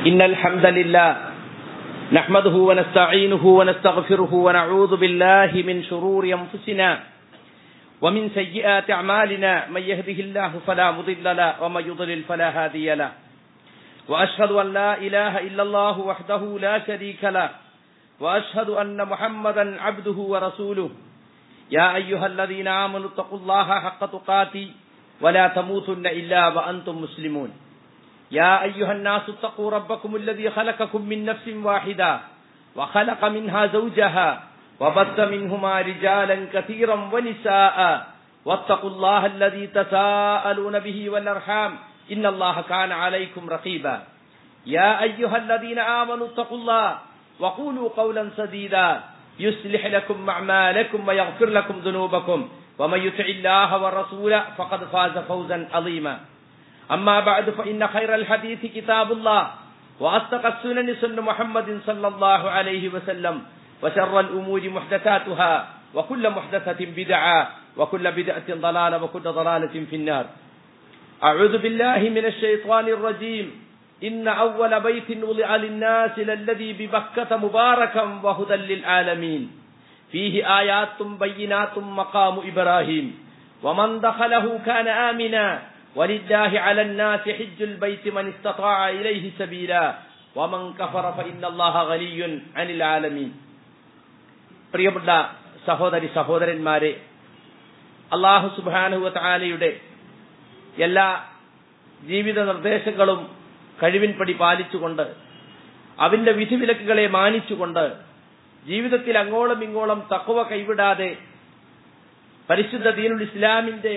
إن الحمد لله نحمده ونستعينه ونستغفره ونعوذ بالله من شرور أنفسنا ومن سيئات أعمالنا من يهده الله فلا مضل له ومن يضلل فلا هادي له وأشهد أن لا إله إلا الله وحده لا شريك له وأشهد أن محمدا عبده ورسوله يا أيها الذين آمنوا اتقوا الله حق تقاته ولا تموتن إلا وأنتم مسلمون يا أيها الناس اتقوا ربكم الذي خلقكم من نفس واحدة وخلق منها زوجها وبث منهما رجالا كثيرا ونساء واتقوا الله الذي تساءلون به والأرحام إن الله كان عليكم رقيبا يا أيها الذين آمنوا اتقوا الله وقولوا قولا سديدا يصلح لكم أعمالكم ويغفر لكم ذنوبكم ومن يطع الله والرسول فقد فاز فوزا عظيما أما بعد فإن خير الحديث كتاب الله وأصدق السنن سنة محمد صلى الله عليه وسلم وشر الأمور محدثاتها وكل محدثة بدعة وكل بدعة ضلالة وكل ضلالة في النار أعوذ بالله من الشيطان الرجيم إن أول بيت وضع للناس للذي ببكة مباركا وهدى للعالمين فيه آيات بينات مقام إبراهيم ومن دخله كان آمنا ولله على الناس حج البيت من استطاع إليه سبيلا ومن كفر فإن الله غني عن العالمين പ്രിയപ്പെട്ട സഹോദരി സഹോദരന്മാരെ അള്ളാഹു സുബാനുവ താലയുടെ എല്ലാ ജീവിത നിർദ്ദേശങ്ങളും കഴിവിൻപടി പാലിച്ചുകൊണ്ട് അവന്റെ വിധിവിലക്കുകളെ മാനിച്ചുകൊണ്ട് ജീവിതത്തിൽ അങ്ങോളം ഇങ്ങോളം തക്കവ കൈവിടാതെ പരിശുദ്ധ ദീനുൽ ഇസ്ലാമിന്റെ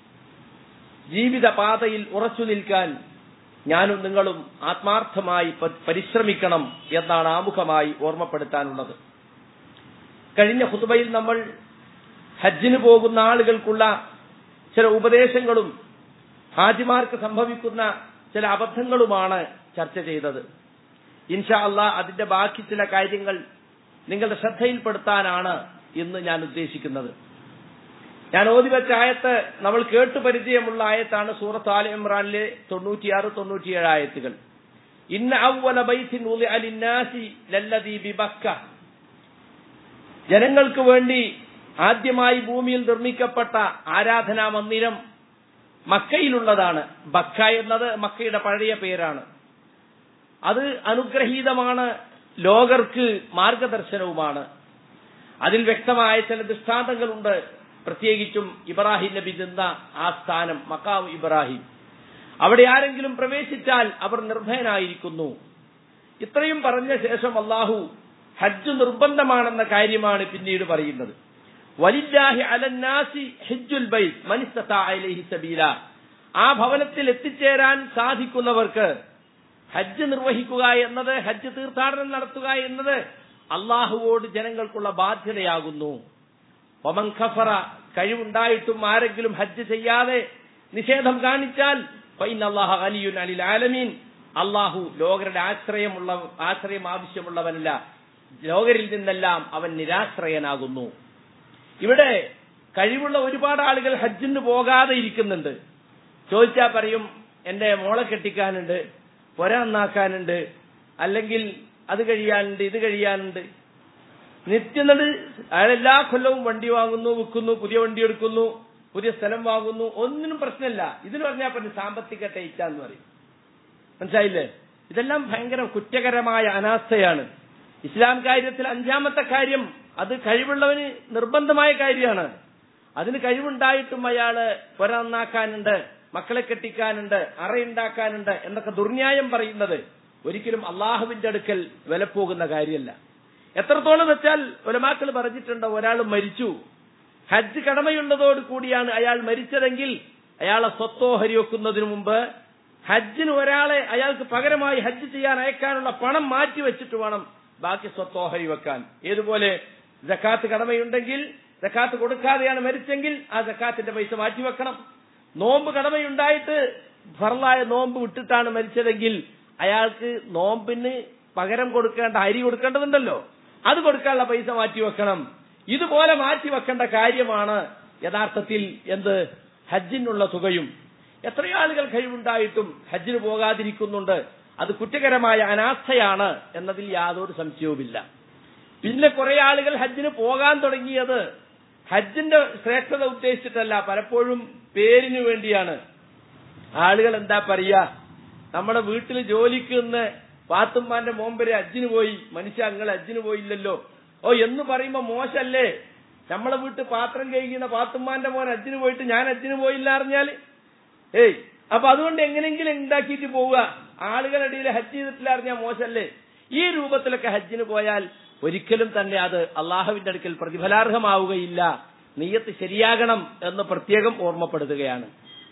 ജീവിത പാതയിൽ ഉറച്ചു നിൽക്കാൻ ഞാനും നിങ്ങളും ആത്മാർത്ഥമായി പരിശ്രമിക്കണം എന്നാണ് ആമുഖമായി ഓർമ്മപ്പെടുത്താനുള്ളത് കഴിഞ്ഞ ഹുതുബയിൽ നമ്മൾ ഹജ്ജിന് പോകുന്ന ആളുകൾക്കുള്ള ചില ഉപദേശങ്ങളും ഹാജിമാർക്ക് സംഭവിക്കുന്ന ചില അബദ്ധങ്ങളുമാണ് ചർച്ച ചെയ്തത് ഇൻഷാ അള്ളാ അതിന്റെ ബാക്കി ചില കാര്യങ്ങൾ നിങ്ങളുടെ ശ്രദ്ധയിൽപ്പെടുത്താനാണ് ഇന്ന് ഞാൻ ഉദ്ദേശിക്കുന്നത് ഞാൻ ഓതി വെച്ച ആയത്ത് നമ്മൾ കേട്ടു പരിചയമുള്ള ആയത്താണ് സൂറത്ത് ആല ഇമ്രാനിലെ തൊണ്ണൂറ്റിയാറ് തൊണ്ണൂറ്റിയേഴ് ആയത്തുകൾ ഇന്ന ഔവല ബൈത്തിൻ അലിന്നാസി ലല്ലദീ ബിബക്ക ജനങ്ങൾക്ക് വേണ്ടി ആദ്യമായി ഭൂമിയിൽ നിർമ്മിക്കപ്പെട്ട ആരാധനാ മന്ദിരം മക്കയിലുള്ളതാണ് ബക്ക എന്നത് മക്കയുടെ പഴയ പേരാണ് അത് അനുഗ്രഹീതമാണ് ലോകർക്ക് മാർഗദർശനവുമാണ് അതിൽ വ്യക്തമായ ചില ദൃഷ്ടാന്തങ്ങളുണ്ട് പ്രത്യേകിച്ചും ഇബ്രാഹിം നബി നിന്ന ആ സ്ഥാനം മക്കാവ് ഇബ്രാഹിം അവിടെ ആരെങ്കിലും പ്രവേശിച്ചാൽ അവർ നിർഭയനായിരിക്കുന്നു ഇത്രയും പറഞ്ഞ ശേഷം അള്ളാഹു ഹജ്ജ് നിർബന്ധമാണെന്ന കാര്യമാണ് പിന്നീട് പറയുന്നത് വലില്ലാഹി അലന്നാസി ഹജ്ജുൽ ബൈത്ത് മനിസ്തലൈഹി സബീല ആ ഭവനത്തിൽ എത്തിച്ചേരാൻ സാധിക്കുന്നവർക്ക് ഹജ്ജ് നിർവഹിക്കുക എന്നത് ഹജ്ജ് തീർത്ഥാടനം നടത്തുക എന്നത് അള്ളാഹുവോട് ജനങ്ങൾക്കുള്ള ബാധ്യതയാകുന്നു ഒമൻ ഖഫറ കഴിവുണ്ടായിട്ടും ആരെങ്കിലും ഹജ്ജ് ചെയ്യാതെ നിഷേധം കാണിച്ചാൽ അള്ളാഹു അലിയുൻ അലിൽ ആലമീൻ അള്ളാഹു ലോകരുടെ ആശ്രയമുള്ള ആശ്രയം ആവശ്യമുള്ളവനല്ല ലോകരിൽ നിന്നെല്ലാം അവൻ നിരാശ്രയനാകുന്നു ഇവിടെ കഴിവുള്ള ഒരുപാട് ആളുകൾ ഹജ്ജിന് പോകാതെ ഇരിക്കുന്നുണ്ട് ചോദിച്ചാൽ പറയും എന്റെ മോളെ കെട്ടിക്കാനുണ്ട് പൊര നന്നാക്കാനുണ്ട് അല്ലെങ്കിൽ അത് കഴിയാനുണ്ട് ഇത് കഴിയാനുണ്ട് നിത്യനട് അയാൾ എല്ലാ കൊല്ലവും വണ്ടി വാങ്ങുന്നു വിൽക്കുന്നു പുതിയ വണ്ടി എടുക്കുന്നു പുതിയ സ്ഥലം വാങ്ങുന്നു ഒന്നിനും പ്രശ്നമില്ല ഇതിന് പറഞ്ഞാൽ പിന്നെ സാമ്പത്തിക ടൈറ്റ എന്ന് പറയും മനസ്സിലായില്ലേ ഇതെല്ലാം ഭയങ്കര കുറ്റകരമായ അനാസ്ഥയാണ് ഇസ്ലാം കാര്യത്തിൽ അഞ്ചാമത്തെ കാര്യം അത് കഴിവുള്ളവന് നിർബന്ധമായ കാര്യമാണ് അതിന് കഴിവുണ്ടായിട്ടും അയാള് പുര നന്നാക്കാനുണ്ട് മക്കളെ കെട്ടിക്കാനുണ്ട് അറയുണ്ടാക്കാനുണ്ട് എന്നൊക്കെ ദുർന്യായം പറയുന്നത് ഒരിക്കലും അള്ളാഹുവിന്റെ അടുക്കൽ വിലപ്പോകുന്ന കാര്യമല്ല എത്രത്തോളം വെച്ചാൽ ഒലമാക്കൾ പറഞ്ഞിട്ടുണ്ട് ഒരാൾ മരിച്ചു ഹജ്ജ് കടമയുള്ളതോട് കൂടിയാണ് അയാൾ മരിച്ചതെങ്കിൽ അയാളെ സ്വത്തോഹരി വെക്കുന്നതിന് മുമ്പ് ഹജ്ജിന് ഒരാളെ അയാൾക്ക് പകരമായി ഹജ്ജ് ചെയ്യാൻ അയക്കാനുള്ള പണം മാറ്റി വെച്ചിട്ട് വേണം ബാക്കി സ്വത്തോഹരി വെക്കാൻ ഏതുപോലെ ജക്കാത്ത് കടമയുണ്ടെങ്കിൽ ജക്കാത്ത് കൊടുക്കാതെയാണ് മരിച്ചെങ്കിൽ ആ ജക്കാത്തിന്റെ പൈസ മാറ്റി വെക്കണം നോമ്പ് കടമയുണ്ടായിട്ട് ഫറലായ നോമ്പ് വിട്ടിട്ടാണ് മരിച്ചതെങ്കിൽ അയാൾക്ക് നോമ്പിന് പകരം കൊടുക്കേണ്ട അരി കൊടുക്കേണ്ടതുണ്ടല്ലോ അത് കൊടുക്കാനുള്ള പൈസ മാറ്റി വെക്കണം ഇതുപോലെ മാറ്റി വെക്കേണ്ട കാര്യമാണ് യഥാർത്ഥത്തിൽ എന്ത് ഹജ്ജിനുള്ള തുകയും എത്രയോ ആളുകൾ കഴിവുണ്ടായിട്ടും ഹജ്ജിന് പോകാതിരിക്കുന്നുണ്ട് അത് കുറ്റകരമായ അനാസ്ഥയാണ് എന്നതിൽ യാതൊരു സംശയവുമില്ല പിന്നെ കുറെ ആളുകൾ ഹജ്ജിന് പോകാൻ തുടങ്ങിയത് ഹജ്ജിന്റെ ശ്രേഷ്ഠത ഉദ്ദേശിച്ചിട്ടല്ല പലപ്പോഴും പേരിന് വേണ്ടിയാണ് ആളുകൾ എന്താ പറയാ നമ്മുടെ വീട്ടിൽ ജോലിക്ക് നിന്ന് പാത്തുമ്മാന്റെ മോമ്പര് ഹജ്ജിന് പോയി മനുഷ്യ അങ്ങൾ ഹജ്ജിന് പോയില്ലല്ലോ ഓ എന്ന് പറയുമ്പോ മോശല്ലേ നമ്മളെ വീട്ടിൽ പാത്രം കഴിക്കുന്ന പാത്തുമ്മാന്റെ മോൻ ഹജ്ജിന് പോയിട്ട് ഞാൻ ഹജ്ജിന് പോയില്ല അറിഞ്ഞാല് ഏയ് അപ്പൊ അതുകൊണ്ട് എങ്ങനെങ്കിലും ഉണ്ടാക്കിയിട്ട് പോവുക ആളുകളുടെ ഇടയിൽ ഹജ്ജ് ചെയ്തിട്ടില്ല അറിഞ്ഞാൽ മോശമല്ലേ ഈ രൂപത്തിലൊക്കെ ഹജ്ജിന് പോയാൽ ഒരിക്കലും തന്നെ അത് അള്ളാഹുവിന്റെ അടുക്കൽ പ്രതിഫലാർഹമാവുകയില്ല നെയ്യത്ത് ശരിയാകണം എന്ന് പ്രത്യേകം ഓർമ്മപ്പെടുത്തുകയാണ്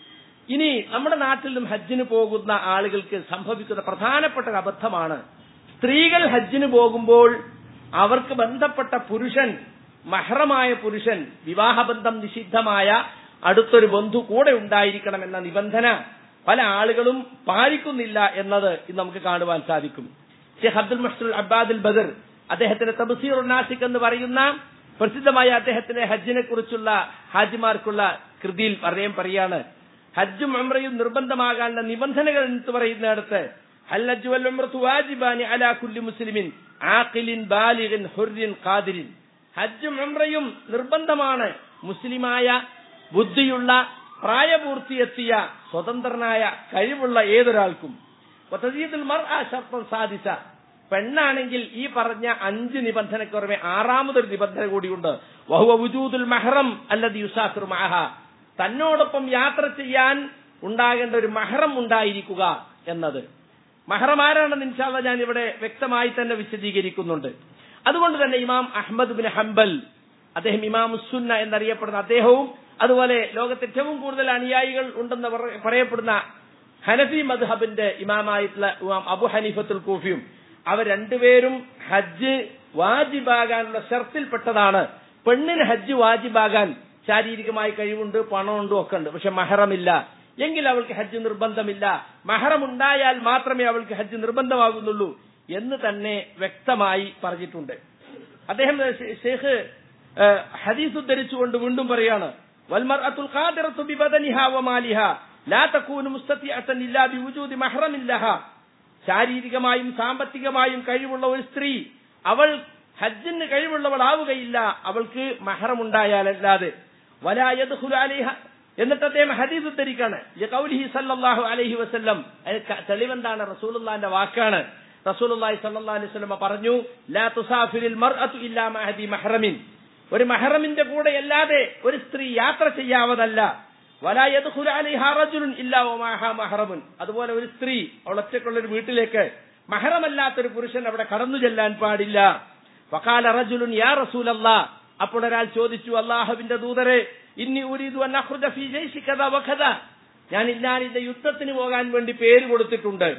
ഇനി നമ്മുടെ നാട്ടിൽ നിന്നും ഹജ്ജിന് പോകുന്ന ആളുകൾക്ക് സംഭവിക്കുന്ന പ്രധാനപ്പെട്ട ഒരു അബദ്ധമാണ് സ്ത്രീകൾ ഹജ്ജിന് പോകുമ്പോൾ അവർക്ക് ബന്ധപ്പെട്ട പുരുഷൻ മഹ്റമായ പുരുഷൻ വിവാഹബന്ധം നിഷിദ്ധമായ അടുത്തൊരു ബന്ധു കൂടെ ഉണ്ടായിരിക്കണം എന്ന നിബന്ധന പല ആളുകളും പാലിക്കുന്നില്ല എന്നത് ഇന്ന് നമുക്ക് കാണുവാൻ സാധിക്കും ഷെയ്ഖ് അബ്ദുൽ മഹ്സുൽ അബ്ബാദുൽ ബദർ അദ്ദേഹത്തിന്റെ തബസീർ നാസിക് എന്ന് പറയുന്ന പ്രസിദ്ധമായ അദ്ദേഹത്തിന്റെ ഹജ്ജിനെ കുറിച്ചുള്ള ഹാജിമാർക്കുള്ള കൃതിയിൽ പറയാൻ പറയാണ് ഹജ്ജും ഉംറയും നിർബന്ധമാകാനുള്ള നിബന്ധനകൾ എന്ന് പറയുന്നിടത്ത് ഹല്ലജ് വൽ ഉംറത്തു വാജിബാനി അലാ കുല്ലി മുസ്ലിമിൻ ആഖിലിൻ ബാലിഗിൻ ഹുർരിൻ ഖാദിരിൻ ഹജ്ജും ഉംറയും നിർബന്ധമാണ് മുസ്ലിമായ ബുദ്ധിയുള്ള പ്രായപൂർത്തിയെത്തിയ സ്വതന്ത്രനായ കഴിവുള്ള ഏതൊരാൾക്കും വതസീദുൽ മർഅ ശർത്തൻ സാദിസ പെണ്ണാണെങ്കിൽ ഈ പറഞ്ഞ അഞ്ച് നിബന്ധനയ്ക്ക് പുറമെ ആറാമതൊരു നിബന്ധന കൂടിയുണ്ട് വഹുവ വുജൂദുൽ മഹ്റം അല്ലദി യുസാഫിർ മഅഹ തന്നോടൊപ്പം യാത്ര ചെയ്യാൻ ഉണ്ടാകേണ്ട ഒരു മഹ്റം ഉണ്ടായിരിക്കുക എന്നത് മഹ്റം ആരാണെന്ന് ഇൻഷാല്ല ഞാൻ ഇവിടെ വ്യക്തമായി തന്നെ വിശദീകരിക്കുന്നുണ്ട് അതുകൊണ്ട് തന്നെ ഇമാം അഹമ്മദ് ബിൻ ഹംബൽ അദ്ദേഹം ഇമാം സുന്ന എന്നറിയപ്പെടുന്ന അദ്ദേഹവും അതുപോലെ ലോകത്ത് ഏറ്റവും കൂടുതൽ അനുയായികൾ ഉണ്ടെന്ന് പറ- പറയപ്പെടുന്ന ഹനഫി മദ്ഹബിന്റെ ഇമാമായിട്ടുള്ള ഇമാം അബു ഹനീഫത്തുൽ കൂഫിയും അവർ രണ്ടുപേരും ഹജ്ജ് വാജിബാകാനുള്ള ഷർത്തിൽപ്പെട്ടതാണ് പെണ്ണിന് ഹജ്ജ് വാജിബാകാൻ ശാരീരികമായി കഴിവുണ്ട് പണമുണ്ട് ഒക്കെ ഉണ്ട് പക്ഷെ മഹറമില്ല എങ്കിൽ അവൾക്ക് ഹജ്ജ് നിർബന്ധമില്ല മഹറം ഉണ്ടായാൽ മാത്രമേ അവൾക്ക് ഹജ്ജ് നിർബന്ധമാകുന്നുള്ളൂ എന്ന് തന്നെ വ്യക്തമായി പറഞ്ഞിട്ടുണ്ട് അദ്ദേഹം ഷെ- ഷെയ്ഖ് ഏഹ്, ഹദീസ് ഉദ്ധരിച്ചുകൊണ്ട് വീണ്ടും പറയാണ് വൽമർഅത്തുൽ ഖാദിറത്തു ബിബദനിഹാ വമാലിഹാ ലാ തകൂനു മുസ്തതിഅതൻ ഇല്ലാ ബിവുജൂദി മഹ്റമിൻ ലഹാ ശാരീരികമായും സാമ്പത്തികമായും കഴിവുള്ള ഒരു സ്ത്രീ അവൾ ഹജ്ജിന് കഴിവുള്ളവളാവുകയില്ല അവൾക്ക് മഹറമുണ്ടായാലല്ലാതെ വലാ യദ്ഖുലു അലൈഹ എന്നിട്ട് അദ്ദേഹം ഹദീസ് ഉദ്ധരിക്കാണ് ലിഖൗലിഹി സല്ലല്ലാഹു അലൈഹി വസല്ലം അതിന് ക- തെളിവെന്താണ് റസൂലുള്ളാഹിന്റെ വാക്കാണ് റസൂലുള്ളാഹി സല്ലല്ലാഹു അലൈഹി വസല്ലം പറഞ്ഞു ലാ തുസാഫിരിൽ മർഅതു ഇല്ലാ മഅദി മഹ്റമിൻ ഒരു മഹ്റമിന്റെ കൂടെ അല്ലാതെ ഒരു സ്ത്രീ യാത്ര ചെയ്യാവതല്ല വലാ യദ്ഖുലു അലൈഹാ റജുലുൻ ഇല്ലാ വമാഹാ മഹ്റമുൻ അതുപോലെ ഒരു സ്ത്രീ അവൾ ഒറ്റയ്ക്കുള്ള ഒരു വീട്ടിലേക്ക് മഹറമല്ലാത്തൊരു പുരുഷൻ അവിടെ കടന്നു ചെല്ലാൻ പാടില്ല വഖാല റജുലുൻ യാ റസൂലല്ലാ അപ്പോൾ ഒരാൾ ചോദിച്ചു അള്ളാഹുവിന്റെ ദൂതരെ ഇന്നി ഉരീദു അൻ അഖ്റുജ ഫീ ജയ്ശി കദാ വഖദ ഞാൻ ഇന്നാലിന്റെ യുദ്ധത്തിന് പോകാൻ വേണ്ടി പേര് കൊടുത്തിട്ടുണ്ട്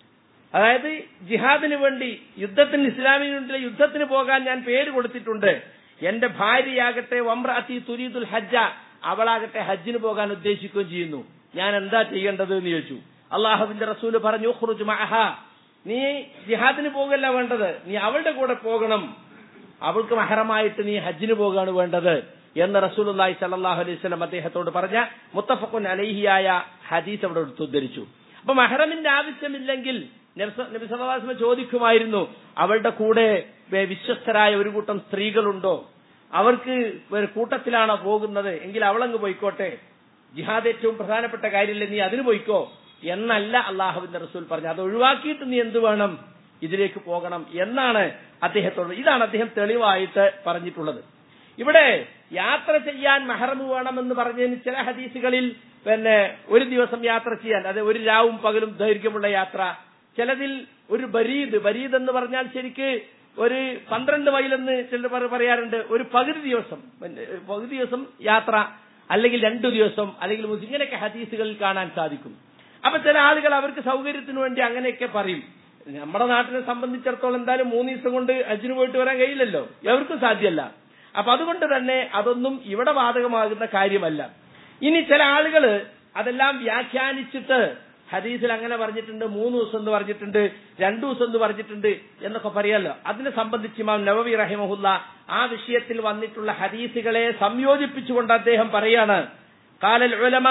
അതായത് ജിഹാദിന് വേണ്ടി യുദ്ധത്തിന് ഇസ്ലാമിനുള്ള യുദ്ധത്തിന് പോകാൻ ഞാൻ പേര് കൊടുത്തിട്ടുണ്ട് എന്റെ ഭാര്യയാകട്ടെ വമ്രഅത്തി തുരീദുൽ ഹജ്ജ അവളാകട്ടെ ഹജ്ജിന് പോകാൻ ഉദ്ദേശിക്കുകയും ചെയ്യുന്നു ഞാൻ എന്താ ചെയ്യേണ്ടത് എന്ന് ചോദിച്ചു അള്ളാഹുവിന്റെ റസൂല് പറഞ്ഞു "ഉഖ്റുജ് മഅഹ." നീ ജിഹാദിന് പോകല്ല വേണ്ടത് നീ അവളുടെ കൂടെ പോകണം അവൾക്ക് മഹറമായിട്ട് നീ ഹജ്ജിന് പോകാണ് വേണ്ടത് എന്ന് റസൂലുള്ളാഹി സല്ലല്ലാഹു അലൈഹി വസല്ലം അദ്ദേഹത്തോട് പറഞ്ഞ മുത്തഫഖുൻ അലൈഹിയായ ഹദീസ് അവിടെ എടുത്ത് ഉദ്ധരിച്ചു അപ്പൊ മഹറമിന്റെ ആവശ്യമില്ലെങ്കിൽ നബി- നബി സല്ലല്ലാഹു അലൈഹി വസല്ലം ചോദിക്കുമായിരുന്നു അവളുടെ കൂടെ വേ- വിശ്വസ്തരായ ഒരു കൂട്ടം സ്ത്രീകളുണ്ടോ അവർക്ക് ഒരു കൂട്ടത്തിലാണോ പോകുന്നത് എങ്കിൽ അവളങ്ങ് പോയിക്കോട്ടെ ജിഹാദ് ഏറ്റവും പ്രധാനപ്പെട്ട കാര്യമല്ലേ നീ അതിന് പോയിക്കോ എന്നല്ല അള്ളാഹുവിന്റെ റസൂൽ പറഞ്ഞു അത് ഒഴിവാക്കിയിട്ട് നീ എന്ത് വേണം ഇതിലേക്ക് പോകണം എന്നാണ് അദ്ദേഹത്തോട് ഇതാണ് അദ്ദേഹം തെളിവായിട്ട് പറഞ്ഞിട്ടുള്ളത് ഇവിടെ യാത്ര ചെയ്യാൻ മഹറമ് വേണമെന്ന് പറഞ്ഞതിന് ചില ഹദീസുകളിൽ പിന്നെ ഒരു ദിവസം യാത്ര ചെയ്യാൻ അത് ഒരു രാവും പകലും ദൈർഘ്യമുള്ള യാത്ര ചിലതിൽ ഒരു ബരീദ് ബരീദ് എന്ന് പറഞ്ഞാൽ ശരിക്ക് ഒരു പന്ത്രണ്ട് മൈലെന്ന് ചിലർ പറ- പറയാറുണ്ട് ഒരു പകുതി ദിവസം പിന്നെ പകുതി ദിവസം യാത്ര അല്ലെങ്കിൽ രണ്ടു ദിവസം അല്ലെങ്കിൽ മുസ് ഇങ്ങനെയൊക്കെ ഹദീസുകളിൽ കാണാൻ സാധിക്കും അപ്പൊ ചില ആളുകൾ അവർക്ക് സൗകര്യത്തിന് വേണ്ടി അങ്ങനെയൊക്കെ പറയും നമ്മുടെ നാട്ടിനെ സംബന്ധിച്ചിടത്തോളം എന്തായാലും മൂന്ന് ദിവസം കൊണ്ട് അജിന് പോയിട്ട് വരാൻ കഴിയില്ലല്ലോ എവർക്കും സാധ്യമല്ല അപ്പൊ അതുകൊണ്ട് തന്നെ അതൊന്നും ഇവിടെ ബാധകമാകുന്ന കാര്യമല്ല ഇനി ചില ആളുകള് അതെല്ലാം വ്യാഖ്യാനിച്ചിട്ട് ഹദീസിൽ അങ്ങനെ പറഞ്ഞിട്ടുണ്ട് മൂന്ന് ദിവസം എന്ന് പറഞ്ഞിട്ടുണ്ട് രണ്ടു ദിവസം എന്ന് പറഞ്ഞിട്ടുണ്ട് എന്നൊക്കെ പറയാലോ അതിനെ സംബന്ധിച്ച് ഇമാം നവവി റഹിമഹുല്ല ആ വിഷയത്തിൽ വന്നിട്ടുള്ള ഹദീസുകളെ സംയോജിപ്പിച്ചുകൊണ്ട് അദ്ദേഹം പറയാണ് കാലൽ ഉലമ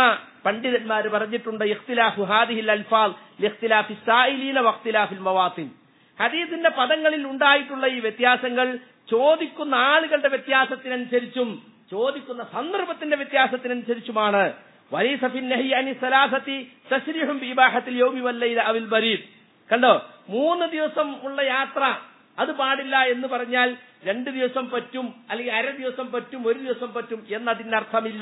പണ്ഡിതന്മാർ പറഞ്ഞിട്ടുണ്ട് ഇഖ്തിലാഫു ഹാദിഹിൽ അൽഫാൽ ഇഖ്തിലാഫി സായിലീന വഖ്തിലാഫിൽ മവാത്തിൻ ഹദീസിന്റെ പദങ്ങളിൽ ഉണ്ടായിട്ടുള്ള ഈ വ്യത്യാസങ്ങൾ ചോദിക്കുന്ന ആളുകളുടെ വ്യത്യാസത്തിനനുസരിച്ചും ചോദിക്കുന്ന സന്ദർഭത്തിന്റെ വ്യത്യാസത്തിനനുസരിച്ചുമാണ് വലീസ ഫിൻ നഹി അനി സലാസത്തി തസ്രിഹും ബിബാഹത്തിൽ യൗമി വല്ലൈല അവിൽ ബരീദ് കണ്ടോ മൂന്ന് ദിവസം ഉള്ള യാത്ര അത് പാടില്ല എന്ന് പറഞ്ഞാൽ രണ്ട് ദിവസം പറ്റും അല്ലെങ്കിൽ അര ദിവസം പറ്റും ഒരു ദിവസം പറ്റും എന്നതിന്റെ അർത്ഥമില്ല